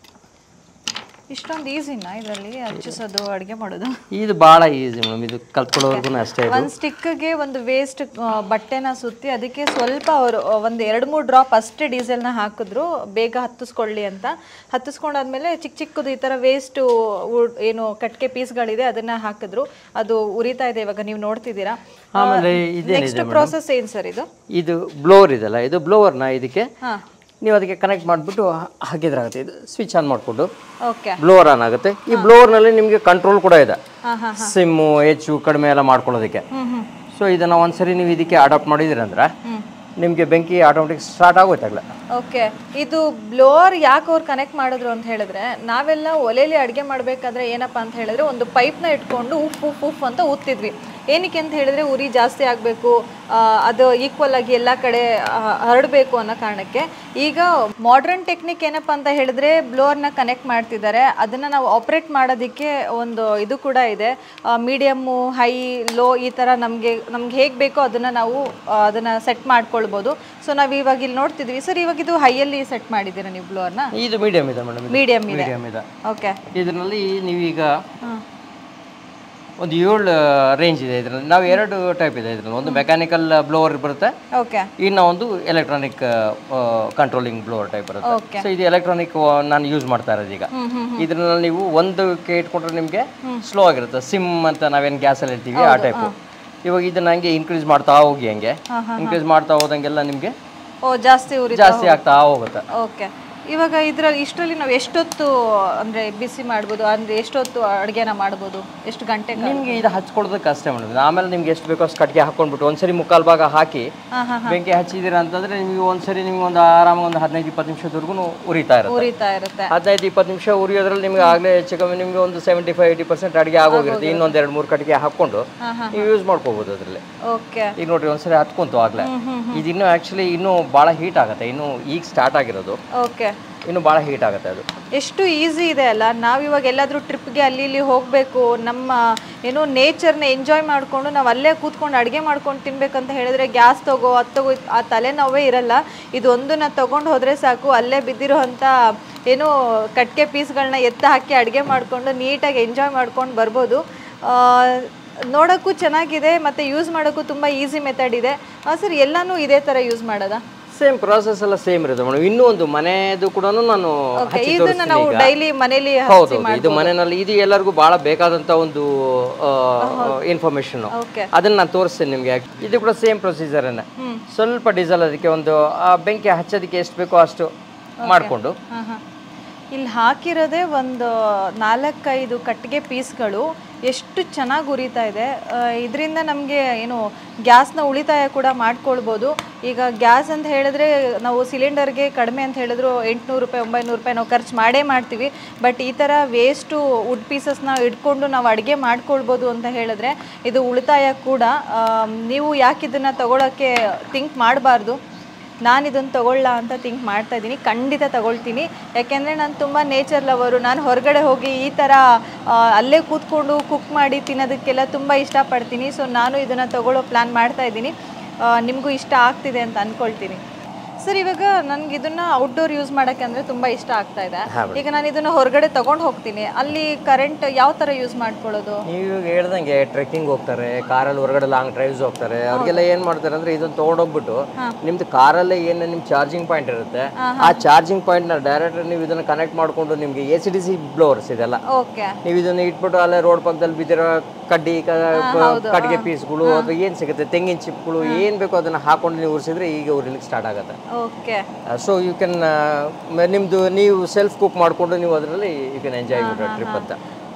ಇಷ್ಟೊಂದು ಈಸಿನಾ ಇದರಲ್ಲಿ ಹಚ್ಚಿಸೋದು ಅಡುಗೆ ಮಾಡೋದು ಇದು ಭಾಳ ಈಸಿ ಮೇಡಮ್ ಇದು ಕಲ್ತ್ಕೊಳ್ಳೋರ್ಗು ಅಷ್ಟೇ ಇದು ಒಂದು ಸ್ಟಿಕ್ಗೆ ಒಂದು ವೇಸ್ಟ್ ಬಟ್ಟೆನ ಸುತ್ತಿ ಅದಕ್ಕೆ ಸ್ವಲ್ಪ ಅವರು ಒಂದು ಎರಡು ಮೂರು ಡ್ರಾಪ್ ಅಷ್ಟೇ ಡೀಸೆಲ್ನ ಹಾಕಿದ್ರು ಬೇಗ ಹತ್ತಿಸ್ಕೊಳ್ಳಿ ಅಂತ ಹತ್ತಿಸ್ಕೊಂಡಾದ್ಮೇಲೆ ಚಿಕ್ಕ ಚಿಕ್ಕದು ಈ ಥರ ವೇಸ್ಟ್ ಏನು ಕಟ್ಕೆ ಪೀಸ್ಗಳಿದೆ ಅದನ್ನ ಹಾಕಿದ್ರು ಅದು ಉರಿತಾ ಇದೆ ಇವಾಗ ನೀವು ನೋಡ್ತಿದ್ದೀರಾ ಆಮೇಲೆ ಇದೇನಿದೆ ನೆಕ್ಸ್ಟ್ ಪ್ರೋಸೆಸ್ ಏನು ಸರ್ ಇದು ಇದು ಬ್ಲೋವರ್ ಇದೆಲ್ಲ ಇದು ಬ್ಲೋವರ್ನ ಇದಕ್ಕೆ ಹಾಂ ನೀವು ಅದಕ್ಕೆ ಕನೆಕ್ಟ್ ಮಾಡಿಬಿಟ್ಟು ಹಾಕಿದ್ರಾಗುತ್ತೆ ಇದು ಸ್ವಿಚ್ ಆನ್ ಮಾಡಿಕೊಂಡು ಓಕೆ ಬ್ಲೋವರ್ ಆನ್ ಆಗುತ್ತೆ ಈ ಬ್ಲೋವರ್ನಲ್ಲಿ ನಿಮಗೆ ಕಂಟ್ರೋಲ್ ಕೂಡ ಇದೆ ಹಾಂ ಹಾಂ ಸಿಮ್ಮು ಹೆಚ್ಚು ಕಡಿಮೆ ಎಲ್ಲ ಮಾಡ್ಕೊಳ್ಳೋದಕ್ಕೆ ಹ್ಞೂ ಹ್ಞೂ ಸೊ ಇದನ್ನು ಒಂದ್ಸರಿ ನೀವು ಇದಕ್ಕೆ ಅಡಾಪ್ಟ್ ಮಾಡಿದಿರಂದ್ರೆ ನಿಮಗೆ ಬೆಂಕಿ ಆಟೋಮೆಟಿಕ್ ಸ್ಟಾರ್ಟ್ ಆಗೋಯ್ತಾಗಲ್ಲ ಓಕೆ ಇದು ಬ್ಲೋವರ್ ಯಾಕೆ ಅವ್ರು ಕನೆಕ್ಟ್ ಮಾಡಿದ್ರು ಅಂತ ಹೇಳಿದ್ರೆ ನಾವೆಲ್ಲ ಒಲೆಯಲ್ಲಿ ಅಡುಗೆ ಮಾಡಬೇಕಾದ್ರೆ ಏನಪ್ಪ ಅಂತ ಹೇಳಿದ್ರೆ ಒಂದು ಪೈಪ್ನ ಇಟ್ಕೊಂಡು ಉಫ್ ಉಫ್ ಉಫ್ ಅಂತ ಊದ್ತಿದ್ವಿ ಏನಕ್ಕೆ ಅಂತ ಹೇಳಿದ್ರೆ ಉರಿ ಜಾಸ್ತಿ ಆಗಬೇಕು ಅದು ಈಕ್ವಲ್ ಆಗಿ ಎಲ್ಲ ಕಡೆ ಹರಡಬೇಕು ಅನ್ನೋ ಕಾರಣಕ್ಕೆ ಈಗ ಮಾಡ್ರನ್ ಟೆಕ್ನಿಕ್ ಏನಪ್ಪ ಅಂತ ಹೇಳಿದ್ರೆ ಬ್ಲೋವರ್ನ ಕನೆಕ್ಟ್ ಮಾಡ್ತಿದ್ದಾರೆ ಅದನ್ನು ನಾವು ಆಪ್ರೇಟ್ ಮಾಡೋದಕ್ಕೆ ಒಂದು ಇದು ಕೂಡ ಇದೆ ಮೀಡಿಯಮ್ಮು ಹೈ ಲೋ ಈ ಥರ ನಮಗೆ ನಮ್ಗೆ ಹೇಗೆ ಬೇಕೋ ಅದನ್ನು ನಾವು ಅದನ್ನು ಸೆಟ್ ಮಾಡ್ಕೊಳ್ಬೋದು ಸೊ ನಾವು ಇವಾಗ ಇಲ್ಲಿ ನೋಡ್ತಿದ್ವಿ ಸರ್ ಇವಾಗ ಇದು ಹೈಯಲ್ಲಿ ಸೆಟ್ ಮಾಡಿದ್ದೀರಾ ನೀವು ಬ್ಲೋವರ್ನ ಇದು ಮೀಡಿಯಮ್ ಇದೆ ಮೇಡಮ್ ಮೀಡಿಯಮ್ ಇದೆ ಮೀಡಿಯಮ್ ಇದೆ ಓಕೆ ಇದರಲ್ಲಿ ನೀವೀಗ ಹಾಂ ಒಂದು ಏಳು ರೇಂಜ್ ಇದೆ ಇದರಲ್ಲಿ ನಾವು ಎರಡು ಟೈಪ್ ಇದೆ ಇದರಲ್ಲಿ ಒಂದು ಮೆಕ್ಯಾನಿಕಲ್ ಬ್ಲೋವರ್ ಬರುತ್ತೆ ಓಕೆ ಇನ್ನು ಒಂದು ಎಲೆಕ್ಟ್ರಾನಿಕ್ ಕಂಟ್ರೋಲಿಂಗ್ ಬ್ಲೋವರ್ ಟೈಪ್ ಬರುತ್ತೆ ಓಕೆ ಸೊ ಇದು ಎಲೆಕ್ಟ್ರಾನಿಕ್ ನಾನು ಯೂಸ್ ಮಾಡ್ತಾ ಇರೋದು ಈಗ ಹ್ಮ್ ಹ್ಮ್ ಇದ್ರಲ್ಲಿ ನೀವು ಒಂದಕ್ಕೆ ಇಟ್ಕೊಂಡ್ರೆ ನಿಮಗೆ ಸ್ಲೋ ಆಗಿರುತ್ತೆ ಸಿಮ್ ಅಂತ ನಾವೇನು ಗ್ಯಾಸಲ್ಲಿ ಹೇಳ್ತೀವಿ ಆ ಟೈಪು ಇವಾಗ ಇದನ್ನ ಹಂಗೆ ಇನ್ಕ್ರೀಸ್ ಮಾಡ್ತಾ ಹೋಗಿ ಹಂಗೆ ಇನ್ಕ್ರೀಸ್ ಮಾಡ್ತಾ ಹೋದಂಗೆಲ್ಲ ನಿಮಗೆ ಓ ಜಾಸ್ತಿ ಉರಿ ಜಾಸ್ತಿ ಆಗ್ತಾ ಹೋಗುತ್ತೆ ಓಕೆ ಇವಾಗ ಇದ್ರಲ್ಲಿ ಇಷ್ಟರಲ್ಲಿ ನಾವು ಎಷ್ಟೊತ್ತು ಅಂದ್ರೆ ಬಿಸಿ ಮಾಡ್ಬೋದು ಅಂದ್ರೆ ಎಷ್ಟೊತ್ತು ಅಡುಗೆನ ಮಾಡ್ಬೋದು ಎಷ್ಟು ಗಂಟೆ ನಿಮ್ಗೆ ಇದು ಹಚ್ಕೊಳೋದಕ್ಕೆ ಅಷ್ಟೇ ಮೇಡಮ್ ಆಮೇಲೆ ನಿಮ್ಗೆ ಎಷ್ಟು ಬೇಕೋ ಅಷ್ಟು ಕಟ್ಗೆ ಹಾಕೊಂಡ್ಬಿಟ್ಟು ಒಂದ್ಸರಿ ಮುಕ್ಕಾಲು ಭಾಗ ಹಾಕಿ ಹಾಂ ಹಾಂ ಬೆಂಕಿ ಹಚ್ಚಿದ್ದೀರಾ ಅಂತಂದ್ರೆ ನಿಮ್ಗೆ ಒಂದ್ಸರಿ ನಿಮ್ಗೆ ಒಂದು ಆರಾಮ ಒಂದು ಹದಿನೈದು ಇಪ್ಪತ್ತು ನಿಮಿಷದವರೆಗೂ ಉರಿತಾ ಇರುತ್ತೆ ಉರಿತಾ ಇರುತ್ತೆ ಹದಿನೈದು ಇಪ್ಪತ್ತು ನಿಮಿಷ ಉರಿಯೋದ್ರಲ್ಲಿ ನಿಮ್ಗೆ ಆಗಲೇ ಹೆಚ್ಚು ಕಮ್ಮಿ ನಿಮ್ಗೆ ಒಂದು ಸೆವೆಂಟಿ ಫೈವ್ ಏಯ್ಟಿ ಪರ್ಸೆಂಟ್ ಅಡುಗೆ ಆಗೋಗಿರುತ್ತೆ ಇನ್ನೊಂದು ಎರಡು ಮೂರು ಕಟ್ಟಿಗೆ ಹಾಕ್ಕೊಂಡು ಹಾಂ ಹಾಂ ನೀವು ಯೂಸ್ ಮಾಡ್ಕೋಬೋದು ಅದರಲ್ಲಿ ಓಕೆ ಈಗ ನೋಡ್ರಿ ಒಂದ್ಸರಿ ಹತ್ಕೊಂತು ಆಗ್ಲೇ ಇದು ಇನ್ನೂ ಆ್ಯಕ್ಚುಲಿ ಇನ್ನೂ ಭಾಳ ಹೀಟ್ ಆಗುತ್ತೆ ಇನ್ನೂ ಈಗ ಸ್ಟಾರ್ಟ್ ಆಗಿರೋದು ಓಕೆ ಇನ್ನೂ ಭಾಳ ಹೀಟ್ ಆಗುತ್ತೆ ಅದು ಎಷ್ಟು ಈಸಿ ಇದೆ ಅಲ್ಲ ನಾವು ಇವಾಗ ಎಲ್ಲಾದರೂ ಟ್ರಿಪ್ಗೆ ಅಲ್ಲಿ ಇಲ್ಲಿ ಹೋಗಬೇಕು ನಮ್ಮ ಏನೋ ನೇಚರ್ನ ಎಂಜಾಯ್ ಮಾಡಿಕೊಂಡು ನಾವು ಅಲ್ಲೇ ಕೂತ್ಕೊಂಡು ಅಡುಗೆ ಮಾಡ್ಕೊಂಡು ತಿನ್ಬೇಕಂತ ಹೇಳಿದ್ರೆ ಗ್ಯಾಸ್ ತಗೋ ಅದು ತಗೋ ಇದ್- ಆ ತಲೆನೋವೇ ಇರಲ್ಲ ಇದು ಒಂದನ್ನ ತಗೊಂಡು ಹೋದರೆ ಸಾಕು ಅಲ್ಲೇ ಬಿದ್ದಿರೋ ಅಂಥ ಏನೋ ಕಟ್ಗೆ ಪೀಸ್ಗಳನ್ನ ಎತ್ತ ಹಾಕಿ ಅಡುಗೆ ಮಾಡಿಕೊಂಡು ನೀಟಾಗಿ ಎಂಜಾಯ್ ಮಾಡ್ಕೊಂಡು ಬರ್ಬೋದು ಆ, ನೋಡೋಕ್ಕೂ ಚೆನ್ನಾಗಿದೆ ಮತ್ತು ಯೂಸ್ ಮಾಡೋಕ್ಕೂ ತುಂಬ ಈಸಿ ಮೆಥಡ್ ಇದೆ ಸರ್ ಎಲ್ಲನೂ ಇದೇ ಥರ ಯೂಸ್ ಮಾಡೋದಾ ಸೇಮ್ ಪ್ರಾಸೆಸ್ ಎಲ್ಲ ಸೇಮ್ ಇರುತ್ತೆ ಮೇಡಮ್ ಇನ್ನೂ ಒಂದು ಮನೆದು ಕೂಡ ನಾನು ಓಕೆ ಹಚ್ಚಿ ಇದನ್ನ ತೋರಿಸ್ತೀನಿ ನಾವು ಈಗ. ಡೈಲಿ ಮನೇಲಿ ಹೌದು ಇದು ಮನೆಯಲ್ಲಿ ಇದು ಎಲ್ಲರಿಗೂ ಬಹಳ ಬೇಕಾದಂತ ಒಂದು ಇನ್ಫಾರ್ಮೇಶನ್ ಓಕೆ ಅದನ್ನ ನಾನು ತೋರಿಸ್ತೇನೆ ನಿಮಗೆ ಇದು ಕೂಡ ಸೇಮ್ ಪ್ರೊಸೀಜರ್ ಸ್ವಲ್ಪ ಡೀಸೆಲ್ ಅದಕ್ಕೆ ಒಂದು ಆ ಬೆಂಕಿ ಹಚ್ಚೋದಕ್ಕೆ ಎಷ್ಟು ಬೇಕೋ ಅಷ್ಟು ಮಾಡಿಕೊಂಡು ಹಾಂ ಹಾಂ ಇಲ್ಲಿ ಹಾಕಿರೋದೇ ಒಂದು ನಾಲ್ಕೈದು ಕಟ್ಟಿಗೆ ಪೀಸ್ಗಳು ಎಷ್ಟು ಚೆನ್ನಾಗಿ ಉರಿತಾ ಇದೆ ಇದರಿಂದ ನಮಗೆ ಏನು ಗ್ಯಾಸ್ನ ಉಳಿತಾಯ ಕೂಡ ಮಾಡ್ಕೊಳ್ಬೋದು ಈಗ ಗ್ಯಾಸ್ ಅಂತ ಹೇಳಿದ್ರೆ ನಾವು ಸಿಲಿಂಡರ್ಗೆ ಕಡಿಮೆ ಅಂತ ಹೇಳಿದ್ರು ಎಂಟುನೂರು ರೂಪಾಯಿ ಒಂಬೈನೂರು ರೂಪಾಯಿ ನಾವು ಖರ್ಚು ಮಾಡೇ ಮಾಡ್ತೀವಿ ಬಟ್ ಈ ಥರ ವೇಸ್ಟು ವುಡ್ ಪೀಸಸ್ನ ಇಟ್ಕೊಂಡು ನಾವು ಅಡುಗೆ ಮಾಡ್ಕೊಳ್ಬೋದು ಅಂತ ಹೇಳಿದ್ರೆ ಇದು ಉಳಿತಾಯ ಕೂಡ ಆಮ್, ನೀವು ಯಾಕೆ ಇದನ್ನು ತಗೊಳ್ಳೋಕ್ಕೆ ಥಿಂಕ್ ಮಾಡಬಾರ್ದು ನಾನು ಇದನ್ನು ತಗೊಳ್ಳ ಅಂತ ಥಿಂಕ್ ಮಾಡ್ತಾ ಇದ್ದೀನಿ ಖಂಡಿತ ತಗೊಳ್ತೀನಿ ಯಾಕೆಂದರೆ ನಾನು ತುಂಬ ನೇಚರ್ ಲವರು ನಾನು ಹೊರಗಡೆ ಹೋಗಿ ಈ ಥರ ಆ, ಅಲ್ಲೇ ಕೂತ್ಕೊಂಡು ಕುಕ್ ಮಾಡಿ ತಿನ್ನೋದಕ್ಕೆಲ್ಲ ತುಂಬ ಇಷ್ಟಪಡ್ತೀನಿ ಸೊ ನಾನು ಇದನ್ನು ತಗೊಳ್ಳೋ ಪ್ಲ್ಯಾನ್ ಮಾಡ್ತಾ ಇದ್ದೀನಿ ನಿಮಗೂ ಇಷ್ಟ ಆಗ್ತಿದೆ ಅಂತ ಅಂದ್ಕೊಳ್ತೀನಿ ಸರ್ ಇವಾಗ ನನಗೆ ಇದನ್ನ ಔಟ್ಡೋರ್ ಯೂಸ್ ಮಾಡೋಕ್ಕೆ ಅಂದರೆ ತುಂಬ ಇಷ್ಟ ಆಗ್ತಾ ಇದೆ ಈಗ ನಾನು ಇದನ್ನು ಹೊರಗಡೆ ತಗೊಂಡು ಹೋಗ್ತೀನಿ ಅಲ್ಲಿ ಕರೆಂಟ್ ಯಾವ ಥರ ಯೂಸ್ ಮಾಡ್ಕೊಳ್ಳೋದು ನೀವು ಹೇಳ್ದಂಗೆ ಟ್ರೆಕ್ಕಿಂಗ್ ಹೋಗ್ತಾರೆ ಕಾರಲ್ಲಿ ಹೊರಗಡೆ ಲಾಂಗ್ ಡ್ರೈವ್ಸ್ ಹೋಗ್ತಾರೆ ಅವ್ರಿಗೆಲ್ಲ ಏನ್ ಮಾಡ್ತಾರೆ ಅಂದ್ರೆ ಇದನ್ನ ತಗೊಂಡೋಗ್ಬಿಟ್ಟು ನಿಮ್ದು ಕಾರಲ್ಲೇ ಏನು ನಿಮ್ ಚಾರ್ಜಿಂಗ್ ಪಾಯಿಂಟ್ ಇರುತ್ತೆ ಆ ಚಾರ್ಜಿಂಗ್ ಪಾಯಿಂಟ್ ನ ಡೈರೆಕ್ಟ್ ನೀವು ಇದನ್ನ ಕನೆಕ್ಟ್ ಮಾಡ್ಕೊಂಡು ನಿಮ್ಗೆ A C D C blowers ಇದೆಲ್ಲ ಓಕೆ ನೀವು ಇದನ್ನ ಇಟ್ಬಿಟ್ಟು ಅಲ್ಲೇ ರೋಡ್ ಪಕ್ಕದಲ್ಲಿ ಬಿದ್ದಿರೋ ಕಡ್ಡಿ ಕ- ಕಟ್ಟಿಗೆ ಪೀಸ್ಗಳು ಅಥವಾ ಏನ್ ಸಿಗುತ್ತೆ ತೆಂಗಿನ ಚಿಪ್ಗಳು ಏನ್ ಬೇಕೋ ಅದನ್ನ ಹಾಕೊಂಡು ನೀವು ಉರಿಸಿದ್ರೆ ಈಗ ಉರಿಲಿಕ್ಕೆ ಸ್ಟಾರ್ಟ್ ಆಗುತ್ತೆ ಓಕೆ ಸೊ ಯು ಕ್ಯಾನ್ ನಿಮ್ದು ನೀವು ಸೆಲ್ಫ್ ಕುಕ್ ಮಾಡ್ಕೊಂಡು ನೀವು ಅದರಲ್ಲಿ ಯು ಕ್ಯಾನ್ ಎಂಜಾಯ್ ಟ್ರಿಪ್ ಅಂತ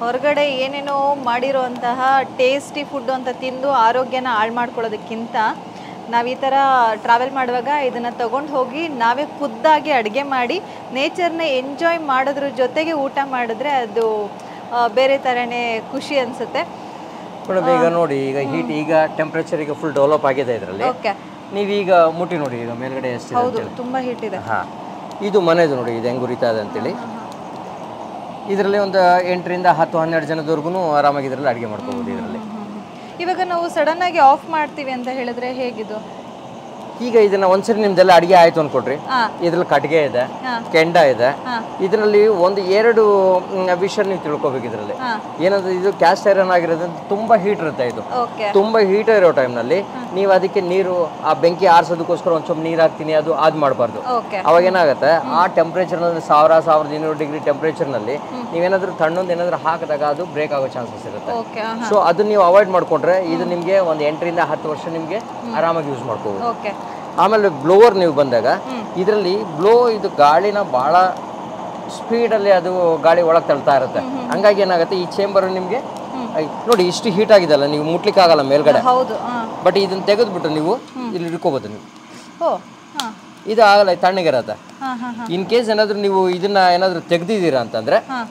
ಹೊರಗಡೆ ಏನೇನೋ ಮಾಡಿರೋಂತಹ ಟೇಸ್ಟಿ ಫುಡ್ ಅಂತ ತಿಂದು ಆರೋಗ್ಯನ ಹಾಳು ಮಾಡ್ಕೊಳ್ಳೋದಕ್ಕಿಂತ ನಾವು ಈ ಥರ ಟ್ರಾವೆಲ್ ಮಾಡುವಾಗ ಇದನ್ನು ತಗೊಂಡು ಹೋಗಿ ನಾವೇ ಖುದ್ದಾಗಿ ಅಡುಗೆ ಮಾಡಿ ನೇಚರ್ನ ಎಂಜಾಯ್ ಮಾಡೋದ್ರ ಜೊತೆಗೆ ಊಟ ಮಾಡಿದ್ರೆ ಅದು ಆ, ಬೇರೆ ಥರನೇ ಖುಷಿ ಅನಿಸುತ್ತೆ ಮೇಡಮ್ ಈಗ ನೋಡಿ ಈಗ ಹೀಟ್ ಈಗ ಟೆಂಪ್ರೇಚರ್ ಈಗ ಫುಲ್ ಡೆವಲಪ್ ಆಗಿದೆ ಇದರಲ್ಲಿ ಓಕೆ ನೀವೀಗ ಮುಟ್ಟಿ ನೋಡಿ ಈಗ ಮೇಲ್ಗಡೆ ಎಷ್ಟಿದೆ ಹೌದು ಅಂತೇಳಿ ತುಂಬ ಹೀಟ್ ಇದೆ ಹಾ ಇದು ಮನೆದು ನೋಡಿ ಇದು ಹೆಂಗ್ ಉರಿತಾ ಇದೆ ಅಂತೇಳಿ ಇದರಲ್ಲಿ ಒಂದು ಎಂಟರಿಂದ ಹತ್ತು ಹನ್ನೆರಡು ಜನದವರೆಗೂ ಆರಾಮಾಗಿ ಇದರಲ್ಲಿ ಅಡುಗೆ ಮಾಡ್ಕೋಬೋದು ಇದರಲ್ಲಿ ಇವಾಗ ನಾವು ಸಡನ್ ಆಗಿ ಆಫ್ ಮಾಡ್ತೀವಿ ಅಂತ ಹೇಳಿದ್ರೆ ಹೇಗಿದು ಈಗ ಇದನ್ನ ಒಂದ್ಸರಿ ನಿಮ್ದೆಲ್ಲ ಅಡಿಗೆ ಆಯ್ತು ಅನ್ಕೊಟ್ರಿ ಹಾ. ಇದ್ರಲ್ಲಿ ಕಟ್ಗೆ ಇದೆ ಹಾ. ಕೆಂಡ ಇದೆ ಹಾ. ಇದರಲ್ಲಿ ಒಂದು ಎರಡು ಮ್, ವಿಷಯ ನೀವು ತಿಳ್ಕೊಬೇಕು ಇದರಲ್ಲಿ ಹಾ. ಏನಂದ್ರೆ ಇದು ಕ್ಯಾಸ್ಟ್ ಐರನ್ ಆಗಿರೋದ್ರಿಂದ ತುಂಬಾ ಹೀಟ್ ಇರುತ್ತೆ ಇದು ಓಕೆ ತುಂಬಾ ಹೀಟ್ ಇರೋ ಟೈಮ್ನಲ್ಲಿ ನೀವು ಅದಕ್ಕೆ ನೀರು ಆ ಬೆಂಕಿ ಆರಿಸೋದಕ್ಕೋಸ್ಕರ ಒಂದ್ ಸ್ವಲ್ಪ ನೀರು ಹಾಕ್ತೀನಿ ಅದು ಅದು ಮಾಡಬಾರ್ದು ಓಕೆ ಅವಾಗ ಏನಾಗುತ್ತೆ ಆ ಟೆಂಪ್ರೇಚರ್ನಲ್ಲಿ ಸಾವಿರ ಸಾವಿರದ ಇನ್ನೂರು ಡಿಗ್ರಿ ಟೆಂಪ್ರೇಚರ್ನಲ್ಲಿ ನೀವೇನಾದ್ರೂ ತಣ್ಣೊಂದು ಏನಾದ್ರೂ ಹಾಕಿದಾಗ ಅದು ಬ್ರೇಕ್ ಆಗೋ ಚಾನ್ಸಸ್ ಇರುತ್ತೆ ಓಕೆ ಸೊ ಅದು ನೀವು ಅವಾಯ್ಡ್ ಮಾಡ್ಕೊಂಡ್ರೆ ಇದು ನಿಮಗೆ ಒಂದು ಎಂಟರಿಂದ ಹತ್ತು ವರ್ಷ ನಿಮಗೆ ಆರಾಮಾಗಿ ಯೂಸ್ ಮಾಡ್ಕೋಬೋದು ಓಕೆ ಆಮೇಲೆ ಬ್ಲೋವರ್ ನೀವು ಬಂದಾಗ ಇದರಲ್ಲಿ ಬ್ಲೋ ಇದು ಗಾಳಿನ ಭಾಳ ಸ್ಪೀಡಲ್ಲಿ ಅದು ಗಾಳಿ ಒಳಗೆ ತಳ್ತಾ ಇರುತ್ತೆ ಹಂಗಾಗಿ ಏನಾಗುತ್ತೆ ಈ ಚೇಂಬರ್ ನಿಮಗೆ ನೋಡಿ ಇಷ್ಟು ಹೀಟ್ ಆಗಿದೆಲ್ಲ ನೀವು ಮುಟ್ಲಿಕ್ಕೆ ಆಗಲ್ಲ ಮೇಲ್ಗಡೆ ಹೌದು ಹಾಂ ಬಟ್ ಇದನ್ನ ತೆಗೆದ್ಬಿಟ್ಟು ನೀವು ಇಲ್ಲಿ ಇಟ್ಕೋಬೋದು ನೀವು ಓ ಹಾಂ ಇದು ಆಗಲ್ಲ ಇದು ತಣ್ಣಗಿರತ್ತೆ ಹಾಂ ಹಾಂ ಹಾಂ ಇನ್ ಕೇಸ್ ಏನಾದರೂ ನೀವು ಇದನ್ನ ಏನಾದರೂ ತೆಗ್ದಿದ್ದೀರಾ ಅಂತಂದ್ರೆ ಹಾಂ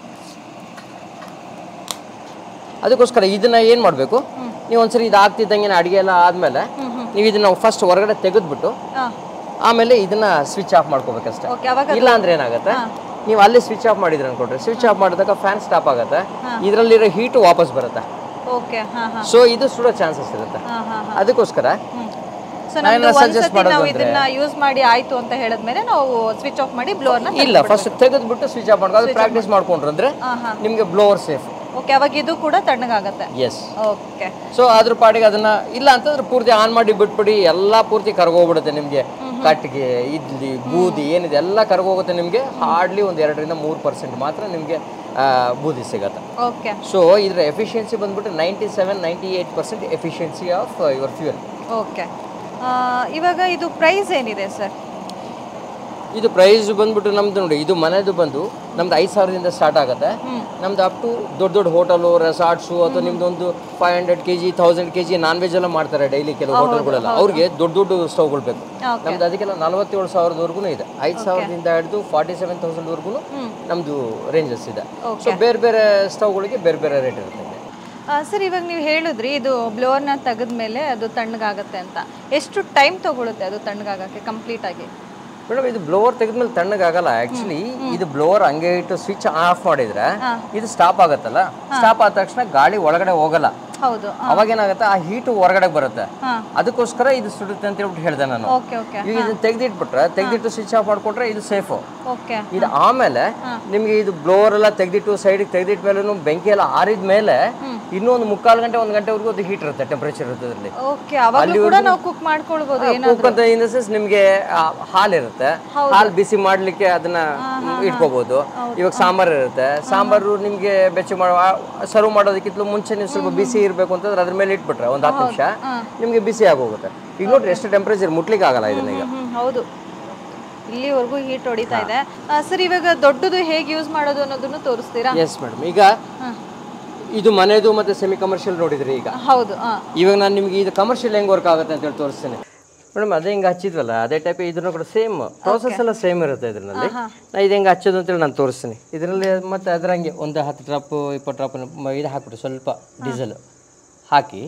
ಅದಕ್ಕೋಸ್ಕರ ಇದನ್ನ ಏನು ಮಾಡಬೇಕು ನೀವು ಒಂದ್ಸರಿ ಇದು ಆಗ್ತಿದ್ದಂಗೆ ಅಡುಗೆ ಎಲ್ಲ ಆದಮೇಲೆ ನೀವು ಇದನ್ನ ಫಸ್ಟ್ ಹೊರಗಡೆ ತೆಗೆದ್ಬಿಟ್ಟು ಹಾಂ ಆಮೇಲೆ ಇದನ್ನ ಸ್ವಿಚ್ ಆಫ್ ಮಾಡ್ಕೋಬೇಕಷ್ಟೇ ಓಕೆ ಅವಾಗ ಇಲ್ಲ ಅಂದ್ರೆ ಏನಾಗುತ್ತೆ ನೀವು ಅಲ್ಲಿ ಸ್ವಿಚ್ ಆಫ್ ಮಾಡಿದ್ರೆ ಅನ್ಕೊಂಡ್ರೆ ಸ್ವಿಚ್ ಆಫ್ ಮಾಡಿದಾಗ ಫ್ಯಾನ್ ಸ್ಟಾಪ್ ಆಗುತ್ತೆ ಇದರಲ್ಲಿರೋ ಹೀಟ್ ವಾಪಸ್ ಬರುತ್ತೆ ಓಕೆ ಹಾಂ ಹಾಂ ಸೊ ಇದು ಸುಡೋ ಚಾನ್ಸಸ್ ಇರುತ್ತೆ ಹಾಂ ಹಾಂ ಅದಕ್ಕೋಸ್ಕರ ಸೊ ನಾನು ನಮ್ದು suggest ಒಂದ್ಸತಿ ಮಾಡೋದು ನಾವು ಅಂದ್ರೆ- ಇದನ್ನ ಯೂಸ್ ಮಾಡಿ ಆಯ್ತು ಅಂತ ಹೇಳಿದ್ಮೇಲೆ ನಾವು ಸ್ವಿಚ್ ಆಫ್ ಮಾಡಿ ಬ್ಲೋರ್ನ ಇಲ್ಲ ಫಸ್ಟ್ ತೆಗೆದ್ಬಿಟ್ಟು ಸ್ವಿಚ್ ಆಫ್ ಮಾಡ್ಕೊ ಅದು ಪ್ರಾಕ್ಟೀಸ್ ಮಾಡ್ಕೊಂಡ್ರೆ ಅಂದ್ರೆ ಹಾಂ ಹಾಂ ನಿಮಗೆ ಬ್ಲೋವರ್ ಸೇಫ್ ಓಕೆ ಅವಾಗ ಇದು ಕೂಡ ತಣ್ಣಗಾಗತ್ತೆ ಎಸ್ ಓಕೆ ಸೊ ಅದ್ರ ಪಾಡಿಗೆ ಅದನ್ನ ಇಲ್ಲ ಅಂತಂದ್ರೆ ಪೂರ್ತಿ ಆನ್ ಮಾಡಿ ಬಿಟ್ಬಿಡಿ ಎಲ್ಲ ಪೂರ್ತಿ ಕರ್ಗೋಗ್ಬಿಡುತ್ತೆ ನಿಮಗೆ ಕಟ್ಟಿಗೆ ಇಡ್ಲಿ ಬೂದಿ ಏನಿದೆ ಎಲ್ಲ ಕರ್ಗೋಗುತ್ತೆ ನಿಮಗೆ ಹಾರ್ಡ್ಲಿ ಒಂದು ಎರಡರಿಂದ ಮೂರು ಪರ್ಸೆಂಟ್ ಮಾತ್ರ ನಿಮಗೆ ಬೂದಿ ಸಿಗತ್ತೆ ಓಕೆ ಸೊ ಇದರ ಎಫಿಷಿಯನ್ಸಿ ಬಂದ್ಬಿಟ್ಟು ninety seven ninety eight percent efficiency of your fuel okay ಇವಾಗ ಇದು ಪ್ರೈಸ್ ಏನಿದೆ ಸರ್ ಇದು ಪ್ರೈಸ್ ಬಂದ್ಬಿಟ್ಟು ನಮ್ದು ನೋಡಿ ಇದು ಮನೆದು ಬಂದು ನಮ್ದು ಐದು ಸಾವಿರದಿಂದ ಸ್ಟಾರ್ಟ್ ಆಗುತ್ತೆ ನಮ್ದು ಅಪ್ ಟು ದೊಡ್ಡ ದೊಡ್ಡ ಹೋಟೆಲು ರೆಸಾರ್ಟ್ಸು ಅಥವಾ ನಿಮ್ದು ಒಂದು five hundred K G thousand K G non veg ಎಲ್ಲ ಮಾಡ್ತಾರೆ ಡೈಲಿ ಕೆಲವು ಹೋಟೆಲ್ಗಳೆಲ್ಲ ಅವ್ರಿಗೆ ದೊಡ್ಡ ದೊಡ್ಡ ಸ್ಟವ್ಗಳು ಬೇಕು ಓಕೆ ನಮ್ದು ಅದಕ್ಕೆಲ್ಲ ನಲವತ್ತೇಳು ಸಾವಿರದವರೆಗೂ ಇದೆ ಐದು ಸಾವಿರದಿಂದ ಹಿಡಿದು ಫಾರ್ಟಿ ಸೆವೆನ್ ತೌಸಂಡ್ವರೆಗೂ ನಮ್ದು ರೇಂಜಸ್ ಇದೆ ಸೊ ಬೇರೆ ಬೇರೆ ಸ್ಟವ್ಗಳಿಗೆ ಬೇರೆ ಬೇರೆ ರೇಟ್ ಇರುತ್ತೆ ಸರ್ ಇವಾಗ ನೀವು ಹೇಳಿದ್ರಿ ಇದು ಬ್ಲೋರ್ನ ತೆಗೆದ್ಮೇಲೆ ಅದು ತಣ್ಣಗಾಗತ್ತೆ ಅಂತ ಎಷ್ಟು ಟೈಮ್ ತಗೊಳುತ್ತೆ ಅದು ತಣ್ಣಗಾಗಕ್ಕೆ ಕಂಪ್ಲೀಟ್ ಆಗಿ ಮೇಡಮ್ ಇದು ಬ್ಲೋವರ್ ತೆಗೆದ್ಮೇಲೆ ತಣ್ಣಗಾಗಲ್ಲ ಆಕ್ಚುಲಿ ಇದು ಬ್ಲೋವರ್ ಹಂಗೆ ಇಟ್ಟು ಸ್ವಿಚ್ ಆಫ್ ಮಾಡಿದ್ರೆ ಇದು ಸ್ಟಾಪ್ ಆಗತ್ತಲ್ಲ ಸ್ಟಾಪ್ ಆದ ತಕ್ಷಣ ಗಾಳಿ ಒಳಗಡೆ ಹೋಗಲ್ಲ ಹೌದು ಅವಾಗ ಏನಾಗುತ್ತೆ ಆ ಹೀಟು ಹೊರಗಡೆ ಬರುತ್ತೆ ಹಾಂ ಅದಕ್ಕೋಸ್ಕರ ಇದು ಸುಡುತ್ತೆ ಅಂತ ಹೇಳ್ಬಿಟ್ಟು ಹೇಳ್ದೆ ನಾನು ಓಕೆ ಓಕೆ ಈಗ ಇದನ್ನ ತೆಗೆದಿಟ್ಬಿಟ್ರೆ ತೆಗೆದಿಟ್ಟು ಸ್ವಿಚ್ ಆಫ್ ಮಾಡ್ಕೊಟ್ರೆ ಇದು ಸೇಫು ಓಕೆ ಇದು ಆಮೇಲೆ ನಿಮ್ಗೆ ಇದು ಬ್ಲೋವರ್ ಎಲ್ಲ ತೆಗೆದಿಟ್ಟು ಸೈಡಿಗೆ ತೆಗೆದಿಟ್ಟ ಮೇಲೆ ಬೆಂಕಿ ಎಲ್ಲ ಆರಿದ ಮೇಲೆ ಇನ್ನೂ ಒಂದು ಮುಕ್ಕಾಲು ಗಂಟೆ ಒಂದು ಗಂಟೆವರೆಗೂ ಅದು ಹೀಟ್ ಇರುತ್ತೆ ಟೆಂಪರೇಚರ್ ಇರುತ್ತೆ ಅದರಲ್ಲಿ ಓಕೆ ಅವಾಗಲೂ ಕೂಡ ನಾವು ಕುಕ್ ಮಾಡ್ಕೊಳ್ಬೋದು ಏನೋ ಕುಕ್ ಅಂತ ಇನ್ ದ ಸೆನ್ಸ್ ನಿಮ್ಗೆ ಆ, ಹಾಲ್ ಇರುತ್ತೆ ಹಾಲ್ ಬಿಸಿ ಮಾಡ್ಲಿಕ್ಕೆ ಅದನ್ನ ಇಟ್ಕೋಬಹುದು ಇವಾಗ ಸಾಂಬಾರ್ ಇರುತ್ತೆ ಸಾಂಬಾರು ನಿಮ್ಗೆ ಬೆಚ್ಚ ಮಾಡುವ ಸರ್ವ್ ಮಾಡೋದಕ್ಕಿಂತಲೂ ಮುಂಚೆ ನೀವು ಸ್ವಲ್ಪ ಬಿಸಿ ಇರಬೇಕು ಅಂತಂದ್ರೆ ಅದ್ರ ಮೇಲೆ ಇಟ್ಬಿಟ್ರೆ ಒಂದು ಹತ್ತು ನಿಮಿಷ ನಿಮ್ಗೆ ಬಿಸಿ ಆಗೋಗುತ್ತೆ ಈಗ ನೋಡ್ರಿ ಎಷ್ಟು ಟೆಂಪರೇಚರ್ ಮುಟ್ಲಿಕ್ಕೆ ಆಗಲ್ಲ ಇದನ್ನ ಈಗ ಹ್ಮ್ ಹೌದು ಇಲ್ಲಿವರೆಗೂ ಹೀಟ್ ಹೊಡಿತಾ ಇದೆ ಸರ್ ಇವಾಗ ದೊಡ್ಡದು ಹೇಗೆ ಯೂಸ್ ಮಾಡೋದು ಅನ್ನೋದನ್ನು ತೋರಿಸ್ತೀರಾ ಎಸ್ ಮೇಡಮ್ ಈಗ ಇದು ಮನೆದು ಮತ್ತೆ ಸೆಮಿ ಕಮರ್ಷಿಯಲ್ ನೋಡಿದ್ರಿ ಈಗ ಹೌದು ಹಾ ಇವಾಗ ನಾನು ನಿಮ್ಗೆ ಇದು ಕಮರ್ಷಿಯಲ್ ಹೆಂಗ್ ವರ್ಕ್ ಆಗುತ್ತೆ ಅಂತ ಹೇಳಿ ತೋರಿಸ್ತೇನೆ ಮೇಡಮ್ ಅದೇ ಹಿಂಗೆ ಹಚ್ಚಿದ್ವಲ್ಲ ಅದೇ ಟೈಪ್ ಇದನ್ನು ಕೂಡ ಸೇಮ್ ಪ್ರೋಸೆಸ್ ಎಲ್ಲ ಸೇಮ್ ಇರುತ್ತೆ ಇದರಲ್ಲಿ ನಾ ಇದು ಹೆಂಗೆ ಹಚ್ಚೋದು ಅಂತೇಳಿ ನಾನು ತೋರಿಸ್ತೀನಿ ಇದರಲ್ಲಿ ಮತ್ತೆ ಅದರಂಗೆ ಒಂದು ಹತ್ತು ಡ್ರಾಪ್ ಇಪ್ಪತ್ತು ಡ್ರಾಪ್ ಇದು ಹಾಕ್ಬಿಟ್ಟು ಸ್ವಲ್ಪ ಡೀಸೆಲ್ ಹಾಕಿ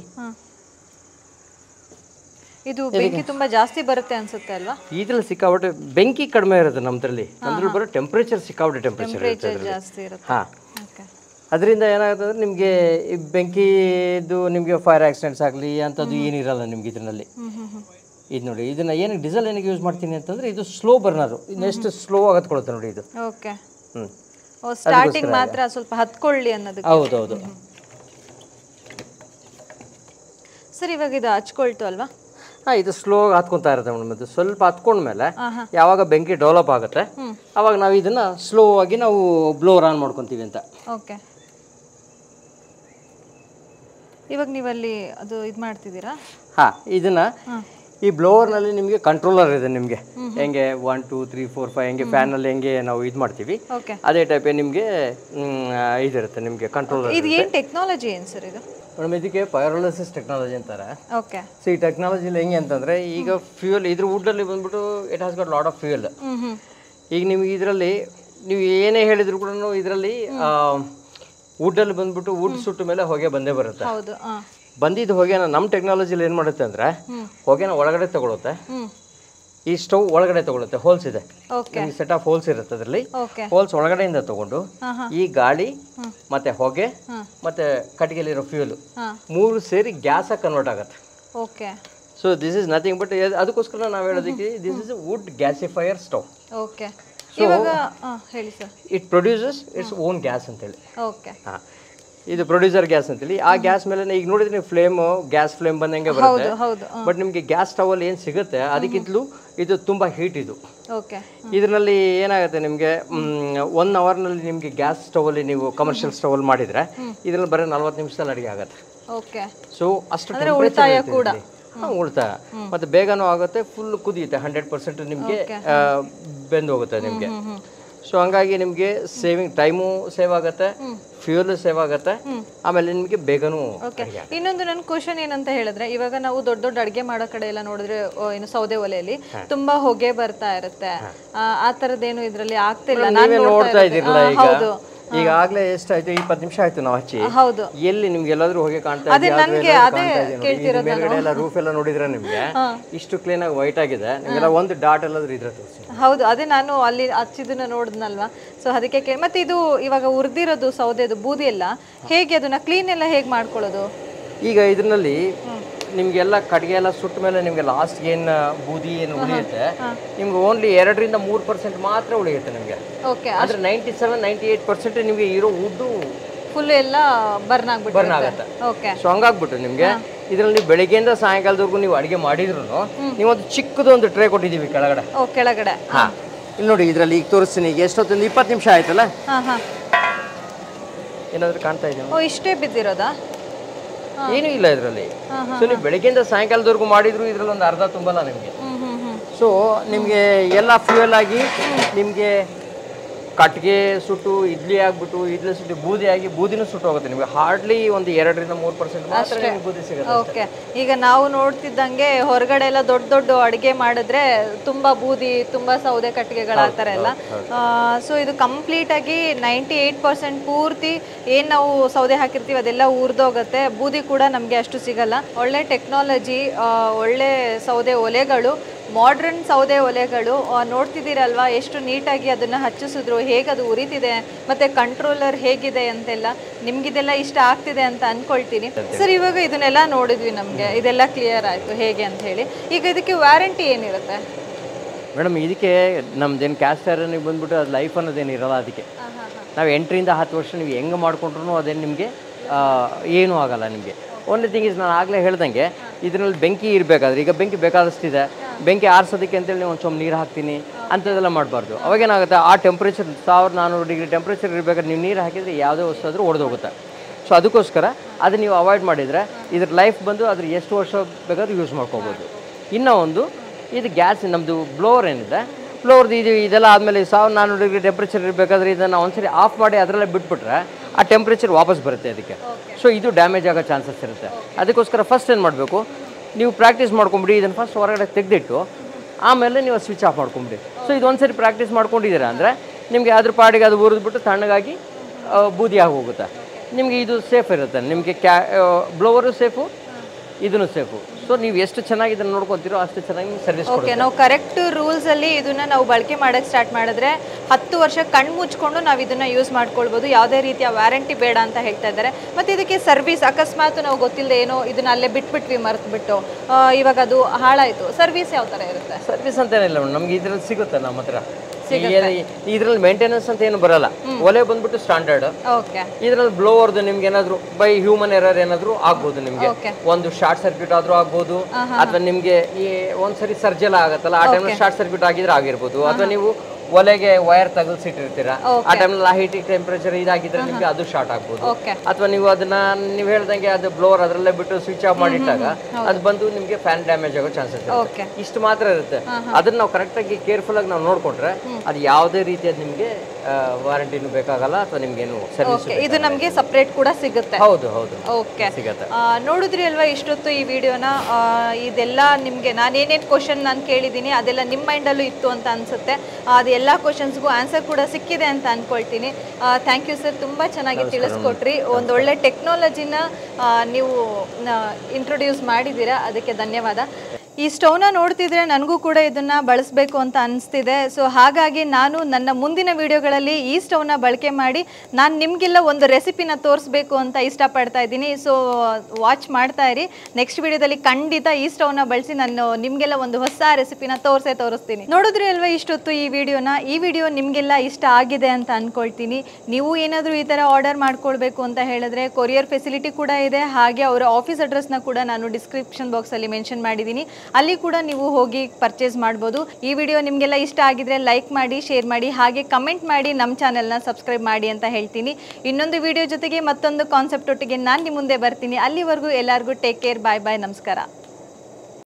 ಇದು ಬೆಂಕಿ ತುಂಬಾ ಜಾಸ್ತಿ ಬರುತ್ತೆ ಅನ್ಸುತ್ತೆ ಅಲ್ವಾ ಇದ್ರಲ್ಲಿ ಸಿಕ್ಕಾಬಿಟ್ಟೆ ಬೆಂಕಿ ಕಡಿಮೆ ಇರುತ್ತೆ ನಮ್ದ್ರಲ್ಲಿ ನಮ್ದ್ರಲ್ಲಿ ಬರೋ ಟೆಂಪ್ರೇಚರ್ ಸಿಕ್ಕಾಬಿಟ್ಟೆ ಟೆಂಪ್ರೇಚರ್ ಇರುತ್ತೆ ಟೆಂಪರೇಚರ್ ಜಾಸ್ತಿ ಇರುತ್ತೆ ಹಾಂ ಓಕೆ ಅದರಿಂದ ಏನಾಗುತ್ತೆ ಅಂದ್ರೆ ನಿಮಗೆ ಈ ಬೆಂಕಿದು ನಿಮಗೆ ಫೈರ್ ಆಕ್ಸಿಡೆಂಟ್ಸ್ ಆಗಲಿ ಅಂಥದ್ದು ಏನಿರಲ್ಲ ನಿಮ್ಗೆ ಇದರಲ್ಲಿ ಇದು ನೋಡಿ ಇದನ್ನ ಏನಕ್ಕೆ ಡೀಸೆಲ್ ಏನಕ್ಕೆ ಯೂಸ್ ಮಾಡ್ತೀನಿ ಅಂತಂದ್ರೆ ಇದು ಸ್ಲೋ ಬರ್ನರು ಇನ್ನೆಷ್ಟು ಸ್ಲೋ ಆಗತ್ಕೊಳುತ್ತೆ ನೋಡಿ ಇದು ಓಕೆ ಹ್ಞೂ ಓ ಸ್ಟಾರ್ಟಿಂಗ್ ಮಾತ್ರ ಸ್ವಲ್ಪ ಹತ್ಕೊಳ್ಳಿ ಅನ್ನೋದಕ್ಕೆ ಹೌದು ಹೌದು ಸರ್ ಇವಾಗ ಇದು ಹಚ್ಕೊಳ್ತು ಅಲ್ವಾ ಹಾಂ ಇದು ಸ್ಲೋ ಹತ್ಕೊತಾ ಇರುತ್ತೆ ಮೇಡಮ್ ಇದು ಸ್ವಲ್ಪ ಹತ್ಕೊಂಡ್ಮೇಲೆ ಯಾವಾಗ ಬೆಂಕಿ ಡೆವಲಪ್ ಆಗುತ್ತೆ ಅವಾಗ ನಾವು ಇದನ್ನ ಸ್ಲೋ ಆಗಿ ನಾವು ಬ್ಲೋರ್ ಆನ್ ಮಾಡ್ಕೊತೀವಿ ಅಂತ ಓಕೆ ಇವಾಗ ನೀವಲ್ಲಿ ಅದು ಇದು ಮಾಡ್ತಿದ್ದೀರಾ ಹಾಂ ಇದನ್ನ ಈ ಬ್ಲೋವರ್ನಲ್ಲಿ ನಿಮಗೆ ಕಂಟ್ರೋಲರ್ ಇದೆ ನಿಮಗೆ ಹೆಂಗೆ one two three four five ಹೆಂಗೆ ಫ್ಯಾನಲ್ಲಿ ಹೆಂಗೆ ನಾವು ಇದು ಮಾಡ್ತೀವಿ ಓಕೆ ಅದೇ ಟೈಪ್ ನಿಮಗೆ ಇದಿರುತ್ತೆ ನಿಮಗೆ ಕಂಟ್ರೋಲರ್ ಇದು ಏನು ಟೆಕ್ನಾಲಜಿ ಏನು ಸರ್ ಇದು ಮೇಡಮ್ ಇದಕ್ಕೆ ಪೈರೋಲಿಸಿಸ್ ಟೆಕ್ನಾಲಜಿ ಅಂತಾರೆ ಓಕೆ ಸೊ ಈ ಟೆಕ್ನಾಲಜಿಲಿ ಹೆಂಗೆ ಅಂತಂದರೆ ಈಗ ಫ್ಯೂಯಲ್ ಇದ್ರ ವುಡ್ಡಲ್ಲಿ ಬಂದ್ಬಿಟ್ಟು it has got lot of fuel ಹ್ಞೂ ಹ್ಞೂ ಈಗ ನಿಮ್ಗೆ ಇದರಲ್ಲಿ ನೀವು ಏನೇ ಹೇಳಿದ್ರು ಕೂಡ ಇದರಲ್ಲಿ ವುಡ್ಡಲ್ಲಿ ಬಂದ್ಬಿಟ್ಟು ವುಡ್ ಸುಟ್ಟ ಮೇಲೆ ಹೊಗೆ ಬಂದೇ ಬರುತ್ತೆ ಹೌದು ಹಾಂ ಬಂದಿದ್ದು ಹೊಗೆನ ನಮ್ಮ ಟೆಕ್ನಾಲಜಿಲಿ ಏನು ಮಾಡುತ್ತೆ ಅಂದರೆ ಹೊಗೆನ ಒಳಗಡೆ ತಗೊಳುತ್ತೆ ಹ್ಞೂ ಈ ಸ್ಟವ್ ಒಳಗಡೆ ತಗೊಳುತ್ತೆ ಹೋಲ್ಸ್ ಇದೆ ಓಕೆ ನಿಮಗೆ ಸೆಟ್ ಆಫ್ ಹೋಲ್ಸ್ ಇರುತ್ತೆ ಅದರಲ್ಲಿ ಓಕೆ ಹೋಲ್ಸ್ ಒಳಗಡೆಯಿಂದ ತಗೊಂಡು ಹಾಂ ಹಾಂ ಈ ಗಾಳಿ ಮತ್ತೆ ಹೊಗೆ ಹಾಂ ಮತ್ತೆ ಕಟ್ಟಿಗೆಲಿರೋ ಫ್ಯೂಲ್ ಹಾಂ ಮೂರು ಸೇರಿ ಗ್ಯಾಸಾಗಿ ಕನ್ವರ್ಟ್ ಆಗುತ್ತೆ okay so this is nothing but ಅದಕ್ಕೋಸ್ಕರ ನಾವು ಹೇಳೋದಕ್ಕೆ this is wood gasifier stove okay ಇವಾಗ ಹಾಂ ಹೇಳಿ sir it produces its own gas ಅಂತೇಳಿ ಓಕೆ ಹಾಂ ಇದು ಪ್ರೊಡ್ಯೂಸರ್ ಗ್ಯಾಸ್ ಅಂತೇಳಿ ಆ ಗ್ಯಾಸ್ ಮೇಲೆ ಈಗ ನೋಡಿದ್ರೆ ನೀವು ಫ್ಲೇಮು ಗ್ಯಾಸ್ ಫ್ಲೇಮ್ ಬಂದಂಗೆ ಬರುತ್ತೆ ಹೌದು ಹೌದು ಬಟ್ ನಿಮಗೆ ಗ್ಯಾಸ್ ಸ್ಟವಲ್ಲಿ ಏನು ಸಿಗುತ್ತೆ ಅದಕ್ಕಿಂತಲೂ ಇದು ತುಂಬ ಹೀಟ್ ಇದು ಓಕೆ ಇದರಲ್ಲಿ ಏನಾಗುತ್ತೆ ನಿಮಗೆ ಒನ್ ಅವರ್ನಲ್ಲಿ ನಿಮಗೆ ಗ್ಯಾಸ್ ಸ್ಟವಲ್ಲಿ ನೀವು ಕಮರ್ಷಿಯಲ್ ಸ್ಟವಲ್ಲಿ ಮಾಡಿದರೆ ಇದರಲ್ಲಿ ಬರೀ ನಲ್ವತ್ತು ನಿಮಿಷದಲ್ಲಿ ಅಡುಗೆ ಆಗುತ್ತೆ ಓಕೆ ಸೊ ಅಷ್ಟು ಉಳಿತಾಯ ಕೂಡ. ಹಾಂ ಉಳಿತಾಯ ಮತ್ತು ಬೇಗನೂ ಆಗುತ್ತೆ ಫುಲ್ ಕುದಿಯುತ್ತೆ ಹಂಡ್ರೆಡ್ ಪರ್ಸೆಂಟ್ ನಿಮಗೆ ಬೆಂದು ಹೋಗುತ್ತೆ ನಿಮಗೆ ಸೊ ಹಂಗಾಗಿ ನಿಮಗೆ ಸೇವಿಂಗ್ ಟೈಮು ಸೇವ್ ಆಗುತ್ತೆ ಫ್ಯೂಯಲ್ ಸೇವ್ ಆಗುತ್ತೆ ಆಮೇಲೆ ನಿಮಗೆ ಬೇಗನೂ ಓಕೆ ಇನ್ನೊಂದು ನನ್ನ ಕ್ವಶನ್ ಏನಂತ ಹೇಳಿದ್ರೆ ಇವಾಗ ನಾವು ದೊಡ್ಡ ದೊಡ್ಡ ಅಡುಗೆ ಮಾಡೋ ಕಡೆ ಎಲ್ಲ ನೋಡಿದ್ರೆ ಓ, ಏನು ಸೌದೆ ಒಲೆಯಲ್ಲಿ ತುಂಬಾ ಹೊಗೆ ಬರ್ತಾ ಇರುತ್ತೆ ಆ, ಆ ಥರದ್ದೇನು ಇದರಲ್ಲಿ ಆಗ್ತಿಲ್ಲ ನಾನು ನೀವೇ ನೋಡ್ತಾ ಇದ್ದೀರಲ್ಲ ಈಗ ಹೌದು ಈಗಾಗಲೇ ಎಷ್ಟಾಯ್ತು ಇಪ್ಪತ್ತು ನಿಮಿಷ ಆಯ್ತು ನಾವು ಹಚ್ಚಿ ಹೌದು ಎಲ್ಲಿ ನಿಮ್ಗೆ ಎಲ್ಲಾದ್ರೂ ಹೋಗಿ ಕಾಣ್ತಾ ಅದೇ ಇದೆಯಾ? ಅದು ನನ್ಗೆ ಎಲ್ಲಾದ್ರೂ ಅದೇ ಕಾಣ್ತಾ ಇದೆಯಾ ನೋಡಿ? ಇದು ಮೇಲ್ಗಡೆ ಎಲ್ಲ ರೂಫ್ ಎಲ್ಲ ನೋಡಿದ್ರೆ ನಿಮ್ಗೆ ಇಷ್ಟು ಕ್ಲೀನ್ ಆಗಿ ವೈಟ್ ಆಗಿದೆ ನಿಮ್ಗೆಲ್ಲ ಒಂದು ಡಾಟ್ ಎಲ್ಲಾದ್ರೂ ಇದ್ರೆ ತೋರಿಸಿ ಹೌದು ಅದೇ ನಾನು ಅಲ್ಲಿ ಹಚ್ಚಿದ್ದನ್ನ ನೋಡಿದ್ನಲ್ವಾ ಸೊ ಅದಕ್ಕೆ ಕೇಳಿ ಮತ್ತೆ ಇದು ಇವಾಗ ಉರ್ದಿರೋದು ಸೌದೆದು ಬೂದಿ ಎಲ್ಲ ಹೇಗೆ ಅದನ್ನ ಕ್ಲೀನ್ ಎಲ್ಲ ಹೇಗೆ ಮಾಡ್ಕೊಳ್ಳೋದು ಈಗ ಇದರಲ್ಲಿ ನಿಮ್ಗೆಲ್ಲ ಕಟ್ಟಿಗೆ ಎಲ್ಲ ಸುಟ್ಟ ಮೇಲೆ ನಿಮ್ಗೆ ಲಾಸ್ಟ್ ಏನು ಬೂದಿ ಏನು ಉಳಿಯುತ್ತೆ ನಿಮ್ಗೆ ಓನ್ಲಿ ಎರಡರಿಂದ ಮೂರು ಪರ್ಸೆಂಟ್ ಮಾತ್ರ ಉಳಿಯುತ್ತೆ ನಿಮಗೆ ಓಕೆ ಅಂದ್ರೆ ninety seven ninety eight percent ನಿಮಗೆ ಇರೋ ವುಡ್ಡು ಫುಲ್ ಎಲ್ಲ ಬರ್ನ್ ಆಗ್ಬಿಟ್ಟು ಬರ್ನ್ ಆಗುತ್ತೆ ಓಕೆ ಸೊ ಹಂಗಾಗ್ಬಿಟ್ಟು ನಿಮಗೆ ಇದರಲ್ಲಿ ನೀವು ಬೆಳಿಗ್ಗೆಯಿಂದ ಸಾಯಂಕಾಲದವರೆಗೂ ನೀವು ಅಡುಗೆ ಮಾಡಿದ್ರು ನೀವೊಂದು ಚಿಕ್ಕದು ಒಂದು ಟ್ರೇ ಕೊಟ್ಟಿದ್ದೀವಿ ಕೆಳಗಡೆ ಓ ಕೆಳಗಡೆ ಹಾ ಇಲ್ಲಿ ನೋಡಿ ಇದರಲ್ಲಿ ಈಗ ತೋರಿಸ್ತೀನಿ ಈಗ ಎಷ್ಟೊತ್ತೊಂದು ಇಪ್ಪತ್ತು ನಿಮಿಷ ಆಯ್ತಲ್ಲ ಹಾ ಹಾ ಏನಾದರೂ ಕಾಣ್ತಾ ಇದೆಯಾ ಓ ಇಷ್ಟೇ ಬಿದ್ದಿರೋದಾ ಏನೂ ಇಲ್ಲ ಇದರಲ್ಲಿ ಸೊ ನೀವು ಬೆಳಿಗ್ಗೆಯಿಂದ ಸಾಯಂಕಾಲದವರೆಗೂ ಮಾಡಿದ್ರು ಇದರಲ್ಲಿ ಒಂದು ಅರ್ಧ ತುಂಬಲ್ಲ ನಿಮಗೆ ಹ್ಮ್ ಹ್ಮ್ ಹ್ಮ್ ಸೊ ನಿಮಗೆ ಎಲ್ಲ ಫ್ಯೂಯಲ್ ಆಗಿ ನಿಮಗೆ ಕಟ್ಟಿಗೆ ಸುಟ್ಟು ಇಡ್ಲಿ ಆಗ್ಬಿಟ್ಟು ಇಡ್ಲಿ ಸುಟ್ಟು ಬೂದಿ ಆಗಿ ಬೂದಿನೂ ಸುಟ್ಟು ಹೋಗುತ್ತೆ ನಿಮಗೆ ಹಾರ್ಡ್ಲಿ ಒಂದು ಎರಡರಿಂದ ಮೂರು ಪರ್ಸೆಂಟ್ ಮಾತ್ರ ನಿಮ್ಗೆ ಬೂದಿ ಸಿಗುತ್ತೆ ಓಕೆ ಈಗ ನಾವು ನೋಡ್ತಿದ್ದಂಗೆ ಹೊರಗಡೆ ಎಲ್ಲ ದೊಡ್ಡ ದೊಡ್ಡ ಅಡುಗೆ ಮಾಡಿದ್ರೆ ತುಂಬಾ ಬೂದಿ ತುಂಬಾ ಸೌದೆ ಕಟ್ಟಿಗೆಗಳು ಆ ಥರ ಎಲ್ಲ ಸೊ ಇದು ಕಂಪ್ಲೀಟ್ ಆಗಿ ನೈಂಟಿ ಏಯ್ಟ್ ಪರ್ಸೆಂಟ್ ಪೂರ್ತಿ ಏನು ನಾವು ಸೌದೆ ಹಾಕಿರ್ತೀವಿ ಅದೆಲ್ಲ ಉರ್ದೋಗುತ್ತೆ ಬೂದಿ ಕೂಡ ನಮಗೆ ಅಷ್ಟು ಸಿಗಲ್ಲ ಒಳ್ಳೆ ಟೆಕ್ನಾಲಜಿ ಒಳ್ಳೆ ಸೌದೆ ಒಲೆಗಳು ಮಾಡ್ರನ್ ಸೌದೆ ಒಲೆಗಳು ಆ, ನೋಡ್ತಿದ್ದೀರಲ್ವಾ ಎಷ್ಟು ನೀಟಾಗಿ ಅದನ್ನು ಹಚ್ಚಿಸಿದ್ರು ಹೇಗೆ ಅದು ಉರಿತಿದೆ ಮತ್ತೆ ಕಂಟ್ರೋಲರ್ ಹೇಗಿದೆ ಅಂತೆಲ್ಲ ನಿಮ್ಗಿದೆಲ್ಲ ಇಷ್ಟ ಆಗ್ತಿದೆ ಅಂತ ಅನ್ಕೊಳ್ತೀನಿ ಸರ್ ಇವಾಗ ಇದನ್ನೆಲ್ಲ ನೋಡಿದ್ವಿ ನಮಗೆ ಇದೆಲ್ಲ ಕ್ಲಿಯರ್ ಆಯಿತು ಹೇಗೆ ಅಂತ ಹೇಳಿ ಈಗ ಇದಕ್ಕೆ ವ್ಯಾರಂಟಿ ಏನಿರುತ್ತೆ ಮೇಡಮ್ ಇದಕ್ಕೆ ನಮ್ದೇನು ಕ್ಯಾಸ್ಟ್ ಐರನ್ಗೆ ಬಂದ್ಬಿಟ್ಟು ಅದು ಲೈಫ್ ಅನ್ನೋದೇನು ಇರಲ್ಲ ಅದಕ್ಕೆ ನಾವು ಎಂಟರಿಂದ ಹತ್ತು ವರ್ಷ ನೀವು ಹೆಂಗೆ ಮಾಡ್ಕೊಂಡ್ರು ಅದೇನು ನಿಮಗೆ ಏನೂ ಆಗಲ್ಲ ನಿಮಗೆ ಓನ್ಲಿ ಥಿಂಗ್ ಇಸ್ ನಾನು ಆಗಲೇ ಹೇಳ್ದಂಗೆ ಇದರಲ್ಲಿ ಬೆಂಕಿ ಇರಬೇಕಾದ್ರೆ ಈಗ ಬೆಂಕಿ ಬೇಕಾದಷ್ಟಿದೆ ಬೆಂಕಿ ಆರಿಸೋದಕ್ಕೆ ಅಂತೇಳಿ ನೀವು ಒಂದು ಸ್ವಲ್ಪ ನೀರು ಹಾಕ್ತೀನಿ ಅಂಥದ್ದೆಲ್ಲ ಮಾಡಬಾರ್ದು ಅವಾಗೇನಾಗುತ್ತೆ ಆ ಟೆಂಪ್ರೇಚರ್ ಸಾವಿರದ ನಾನ್ನೂರು ಡಿಗ್ರಿ ಟೆಂಪ್ರೇಚರ್ ಇರಬೇಕಾದ್ರೆ ನೀವು ನೀರು ಹಾಕಿದರೆ ಯಾವುದೇ ವಸ್ತು ಆದರೂ ಒಡೆದೋಗುತ್ತೆ ಸೊ ಅದಕ್ಕೋಸ್ಕರ ಅದು ನೀವು ಅವಾಯ್ಡ್ ಮಾಡಿದರೆ ಇದ್ರ ಲೈಫ್ ಬಂದು ಅದ್ರ ಎಷ್ಟು ವರ್ಷ ಬೇಕಾದ್ರೂ ಯೂಸ್ ಮಾಡ್ಕೋಬೋದು ಇನ್ನೂ ಒಂದು ಇದು ಗ್ಯಾಸ್ ನಮ್ಮದು ಬ್ಲೋವರ್ ಏನಿದೆ ಬ್ಲೋವರ್ದು ಇದು ಇದೆಲ್ಲ ಆದಮೇಲೆ ಸಾವಿರದ ನಾನ್ನೂರು ಡಿಗ್ರಿ ಟೆಂಪ್ರೇಚರ್ ಇರಬೇಕಾದ್ರೆ ಇದನ್ನು ಒಂದ್ಸರಿ ಆಫ್ ಮಾಡಿ ಅದರಲ್ಲೇ ಬಿಟ್ಬಿಟ್ರೆ ಆ ಟೆಂಪ್ರೇಚರ್ ವಾಪಸ್ ಬರುತ್ತೆ ಅದಕ್ಕೆ ಸೊ ಇದು ಡ್ಯಾಮೇಜ್ ಆಗೋ ಚಾನ್ಸಸ್ ಇರುತ್ತೆ ಅದಕ್ಕೋಸ್ಕರ ಫಸ್ಟ್ ಏನು ಮಾಡಬೇಕು ನೀವು ಪ್ರಾಕ್ಟೀಸ್ ಮಾಡ್ಕೊಂಬಿಡಿ ಇದನ್ನು ಫಸ್ಟ್ ಹೊರಗಡೆ ತೆಗೆದಿಟ್ಟು ಆಮೇಲೆ ನೀವು ಸ್ವಿಚ್ ಆಫ್ ಮಾಡ್ಕೊಂಬಿಡಿ ಸೊ ಇದು ಒಂದ್ಸರಿ ಪ್ರಾಕ್ಟೀಸ್ ಮಾಡ್ಕೊಂಡಿದ್ದೀರಾ ಅಂದರೆ ನಿಮಗೆ ಅದ್ರ ಪಾಡಿಗೆ ಅದು ಉರಿದ್ಬಿಟ್ಟು ತಣ್ಣಗಾಗಿ ಆ, ಬೂದಿ ಆಗಿ ಹೋಗುತ್ತೆ ನಿಮಗೆ ಇದು ಸೇಫ್ ಇರುತ್ತೆ ನಿಮಗೆ ಕ್ಯಾ ಬ್ಲೋವರು ಸೇಫು ಇದನ್ನು ಸೇಫು ಸೊ ನೀವು ಎಷ್ಟು ಚೆನ್ನಾಗಿ ಇದನ್ನು ನೋಡ್ಕೊತೀರೋ ಅಷ್ಟು ಚೆನ್ನಾಗಿ ಸರ್ವಿಸ್ ಓಕೆ ನಾವು ಕರೆಕ್ಟ್ ರೂಲ್ಸ್ ಅಲ್ಲಿ ಇದನ್ನ ನಾವು ಬಳಕೆ ಮಾಡಕ್ ಸ್ಟಾರ್ಟ್ ಮಾಡಿದ್ರೆ ಹತ್ತು ವರ್ಷ ಕಣ್ಣು ಮುಚ್ಕೊಂಡು ನಾವು ಇದನ್ನ ಯೂಸ್ ಮಾಡ್ಕೊಳ್ಬೋದು ಯಾವುದೇ ರೀತಿಯ ವ್ಯಾರಂಟಿ ಬೇಡ ಅಂತ ಹೇಳ್ತಾ ಇದ್ದಾರೆ ಮತ್ತೆ ಇದಕ್ಕೆ ಸರ್ವಿಸ್ ಅಕಸ್ಮಾತ್ ನಾವು ಗೊತ್ತಿಲ್ಲದೆ ಏನೋ ಇದನ್ನ ಅಲ್ಲೇ ಬಿಟ್ಬಿಟ್ವಿ ಮರೆತುಬಿಟ್ಟು ಇವಾಗ ಅದು ಹಾಳಾಯ್ತು ಸರ್ವಿಸ್ ಯಾವ ಥರ ಇರುತ್ತೆ ಸರ್ವಿಸ್ ಅಂತ ಏನಿಲ್ಲ ಮೇಡಮ್ ನಮ್ಗೆ ಇದ್ರಲ್ಲಿ ಸಿಗುತ್ತೆ ನಮ್ಮ ಹತ್ರ ಇದ್ರಲ್ಲಿ ಮೇಂಟೆನೆನ್ಸ್ ಅಂತ ಏನು ಬರಲ್ಲ ಒಲೆ ಬಂದ್ಬಿಟ್ಟು ಸ್ಟ್ಯಾಂಡರ್ಡ್ ಓಕೆ ಇದ್ರಲ್ಲಿ ಬ್ಲೋವರ್ದು ನಿಮ್ಗೆ ಏನಾದ್ರು ಬೈ ಹ್ಯೂಮನ್ ಎರರ್ ಏನಾದ್ರು ಆಗ್ಬೋದು ನಿಮ್ಗೆ Okay. ಒಂದು ಶಾರ್ಟ್ ಸರ್ಕ್ಯೂಟ್ ಆದ್ರೂ ಆಗ್ಬೋದು ಅಥವಾ ನಿಮ್ಗೆ ಈ ಒಂದ್ಸರಿ ಸರ್ಜೆಲ್ಲ ಆಗತ್ತಲ್ಲ ಆ ಟೈಮ್ ಶಾರ್ಟ್ ಸರ್ಕ್ಯೂಟ್ ಆಗಿದ್ರೆ ಆಗಿರ್ಬೋದು ಅಥವಾ ನೀವು ಒಲೆಗೆ ವೈರ್ ತಗಲ್ಸಿಟ್ಟಿರ್ತೀರಾ ಆ ಟೈಮ್ನಲ್ಲಿ ಆ ಹೀಟಿಂಗ್ ಟೆಂಪರೇಚರ್ ಇದಾಗಿದ್ರೆ ನಿಮ್ಗೆ ಅದು ಶಾರ್ಟ್ ಆಗ್ಬೋದು ಓಕೆ ಅಥವಾ ನೀವು ಅದನ್ನ ನೀವು ಹೇಳ್ದಂಗೆ ಅದು ಬ್ಲೋರ್ ಅದರಲ್ಲೇ ಬಿಟ್ಟು ಸ್ವಿಚ್ ಆಫ್ ಮಾಡಿಟ್ಟಾಗ ಅದು ಬಂದು ನಿಮಗೆ ಫ್ಯಾನ್ ಡ್ಯಾಮೇಜ್ ಆಗೋ ಚಾನ್ಸಸ್ ಓಕೆ ಇಷ್ಟು ಮಾತ್ರ ಇರುತ್ತೆ ಅದನ್ನ ನಾವು ಕರೆಕ್ಟಾಗಿ ಕೇರ್ಫುಲ್ ಆಗಿ ನಾವು ನೋಡ್ಕೊಂಡ್ರೆ ಅದು ಯಾವುದೇ ರೀತಿಯಾದ ನಿಮಗೆ ವಾರಂಟಿನೂ ಬೇಕಾಗಲ್ಲ ಅಥವಾ ನಿಮ್ಗೇನು ಸರ್ವಿಸ್ ಓಕೆ ಇದು ನಮಗೆ ಸಪ್ರೇಟ್ ಕೂಡ ಸಿಗುತ್ತೆ ಹೌದು ಹೌದು ಓಕೆ ಸಿಗತ್ತೆ ಆ, ನೋಡಿದ್ರಿ ಅಲ್ವಾ ಇಷ್ಟೊತ್ತು ಈ ವಿಡಿಯೋನ ಆ, ಇದೆಲ್ಲ ನಿಮಗೆ ನಾನು ಏನೇನು ಕ್ವಶನ್ ನಾನು ಕೇಳಿದ್ದೀನಿ ಅದೆಲ್ಲ ನಿಮ್ಮ ಮೈಂಡಲ್ಲೂ ಇತ್ತು ಅಂತ ಅನಿಸುತ್ತೆ ಅದು ಎಲ್ಲ ಕ್ವಶನ್ಸ್ಗೂ ಆನ್ಸರ್ ಕೂಡ ಸಿಕ್ಕಿದೆ ಅಂತ ಅಂದ್ಕೊಳ್ತೀನಿ ಥ್ಯಾಂಕ್ ಯು ಸರ್ ತುಂಬ ಚೆನ್ನಾಗಿ ತಿಳಿಸ್ಕೊಟ್ರಿ ಒಂದೊಳ್ಳೆ ಟೆಕ್ನಾಲಜಿನ ನೀವು ಇಂಟ್ರೊಡ್ಯೂಸ್ ಮಾಡಿದ್ದೀರಾ ಅದಕ್ಕೆ ಧನ್ಯವಾದ ಈ ಸ್ಟವ್ನ ನೋಡ್ತಿದ್ರೆ ನನಗೂ ಕೂಡ ಇದನ್ನ ಬಳಸಬೇಕು ಅಂತ ಅನಿಸ್ತಿದೆ ಸೊ ಹಾಗಾಗಿ ನಾನು ನನ್ನ ಮುಂದಿನ ವಿಡಿಯೋಗಳಲ್ಲಿ ಈ ಸ್ಟವ್ನ ಬಳಕೆ ಮಾಡಿ ನಾನು ನಿಮಗೆಲ್ಲ ಒಂದು ರೆಸಿಪಿನ ತೋರಿಸ್ಬೇಕು ಅಂತ ಇಷ್ಟಪಡ್ತಾ ಇದ್ದೀನಿ ಸೊ ವಾಚ್ ಮಾಡ್ತಾ ಇರಿ ನೆಕ್ಸ್ಟ್ ವಿಡಿಯೋದಲ್ಲಿ ಖಂಡಿತ ಈ ಸ್ಟವ್ನ ಬಳಸಿ ನಾನು ನಿಮಗೆಲ್ಲ ಒಂದು ಹೊಸ ರೆಸಿಪಿನ ತೋರಿಸೇ ತೋರಿಸ್ತೀನಿ ನೋಡಿದ್ರಿ ಅಲ್ವಾ ಇಷ್ಟೊತ್ತು ಈ ವಿಡಿಯೋನ ಈ ವಿಡಿಯೋ ನಿಮಗೆಲ್ಲ ಇಷ್ಟ ಆಗಿದೆ ಅಂತ ಅನ್ಕೊಳ್ತೀನಿ ನೀವು ಏನಾದರೂ ಈ ಥರ ಆರ್ಡರ್ ಮಾಡ್ಕೊಳ್ಬೇಕು ಅಂತ ಹೇಳಿದ್ರೆ ಕೊರಿಯರ್ ಫೆಸಿಲಿಟಿ ಕೂಡ ಇದೆ ಹಾಗೆ ಅವರ ಆಫೀಸ್ ಅಡ್ರೆಸ್ನ ಕೂಡ ನಾನು ಡಿಸ್ಕ್ರಿಪ್ಷನ್ ಬಾಕ್ಸಲ್ಲಿ ಮೆನ್ಷನ್ ಮಾಡಿದ್ದೀನಿ ಅಲ್ಲಿ ಕೂಡ ನೀವು ಹೋಗಿ ಪರ್ಚೇಸ್ ಮಾಡ್ಬೋದು ಈ ವಿಡಿಯೋ ನಿಮಗೆಲ್ಲ ಇಷ್ಟ ಆಗಿದ್ರೆ ಲೈಕ್ ಮಾಡಿ ಶೇರ್ ಮಾಡಿ ಹಾಗೆ ಕಮೆಂಟ್ ಮಾಡಿ ನಮ್ಮ ಚಾನೆಲ್ನ ಸಬ್ಸ್ಕ್ರೈಬ್ ಮಾಡಿ ಅಂತ ಹೇಳ್ತೀನಿ ಇನ್ನೊಂದು ವಿಡಿಯೋ ಜೊತೆಗೆ ಮತ್ತೊಂದು ಕಾನ್ಸೆಪ್ಟ್ ಒಟ್ಟಿಗೆ ನಾನು ನಿಮ್ಮ ಮುಂದೆ ಬರ್ತೀನಿ ಅಲ್ಲಿವರೆಗೂ ಎಲ್ಲರಿಗೂ ಟೇಕ್ ಕೇರ್ ಬಾಯ್ ಬಾಯ್ ನಮಸ್ಕಾರ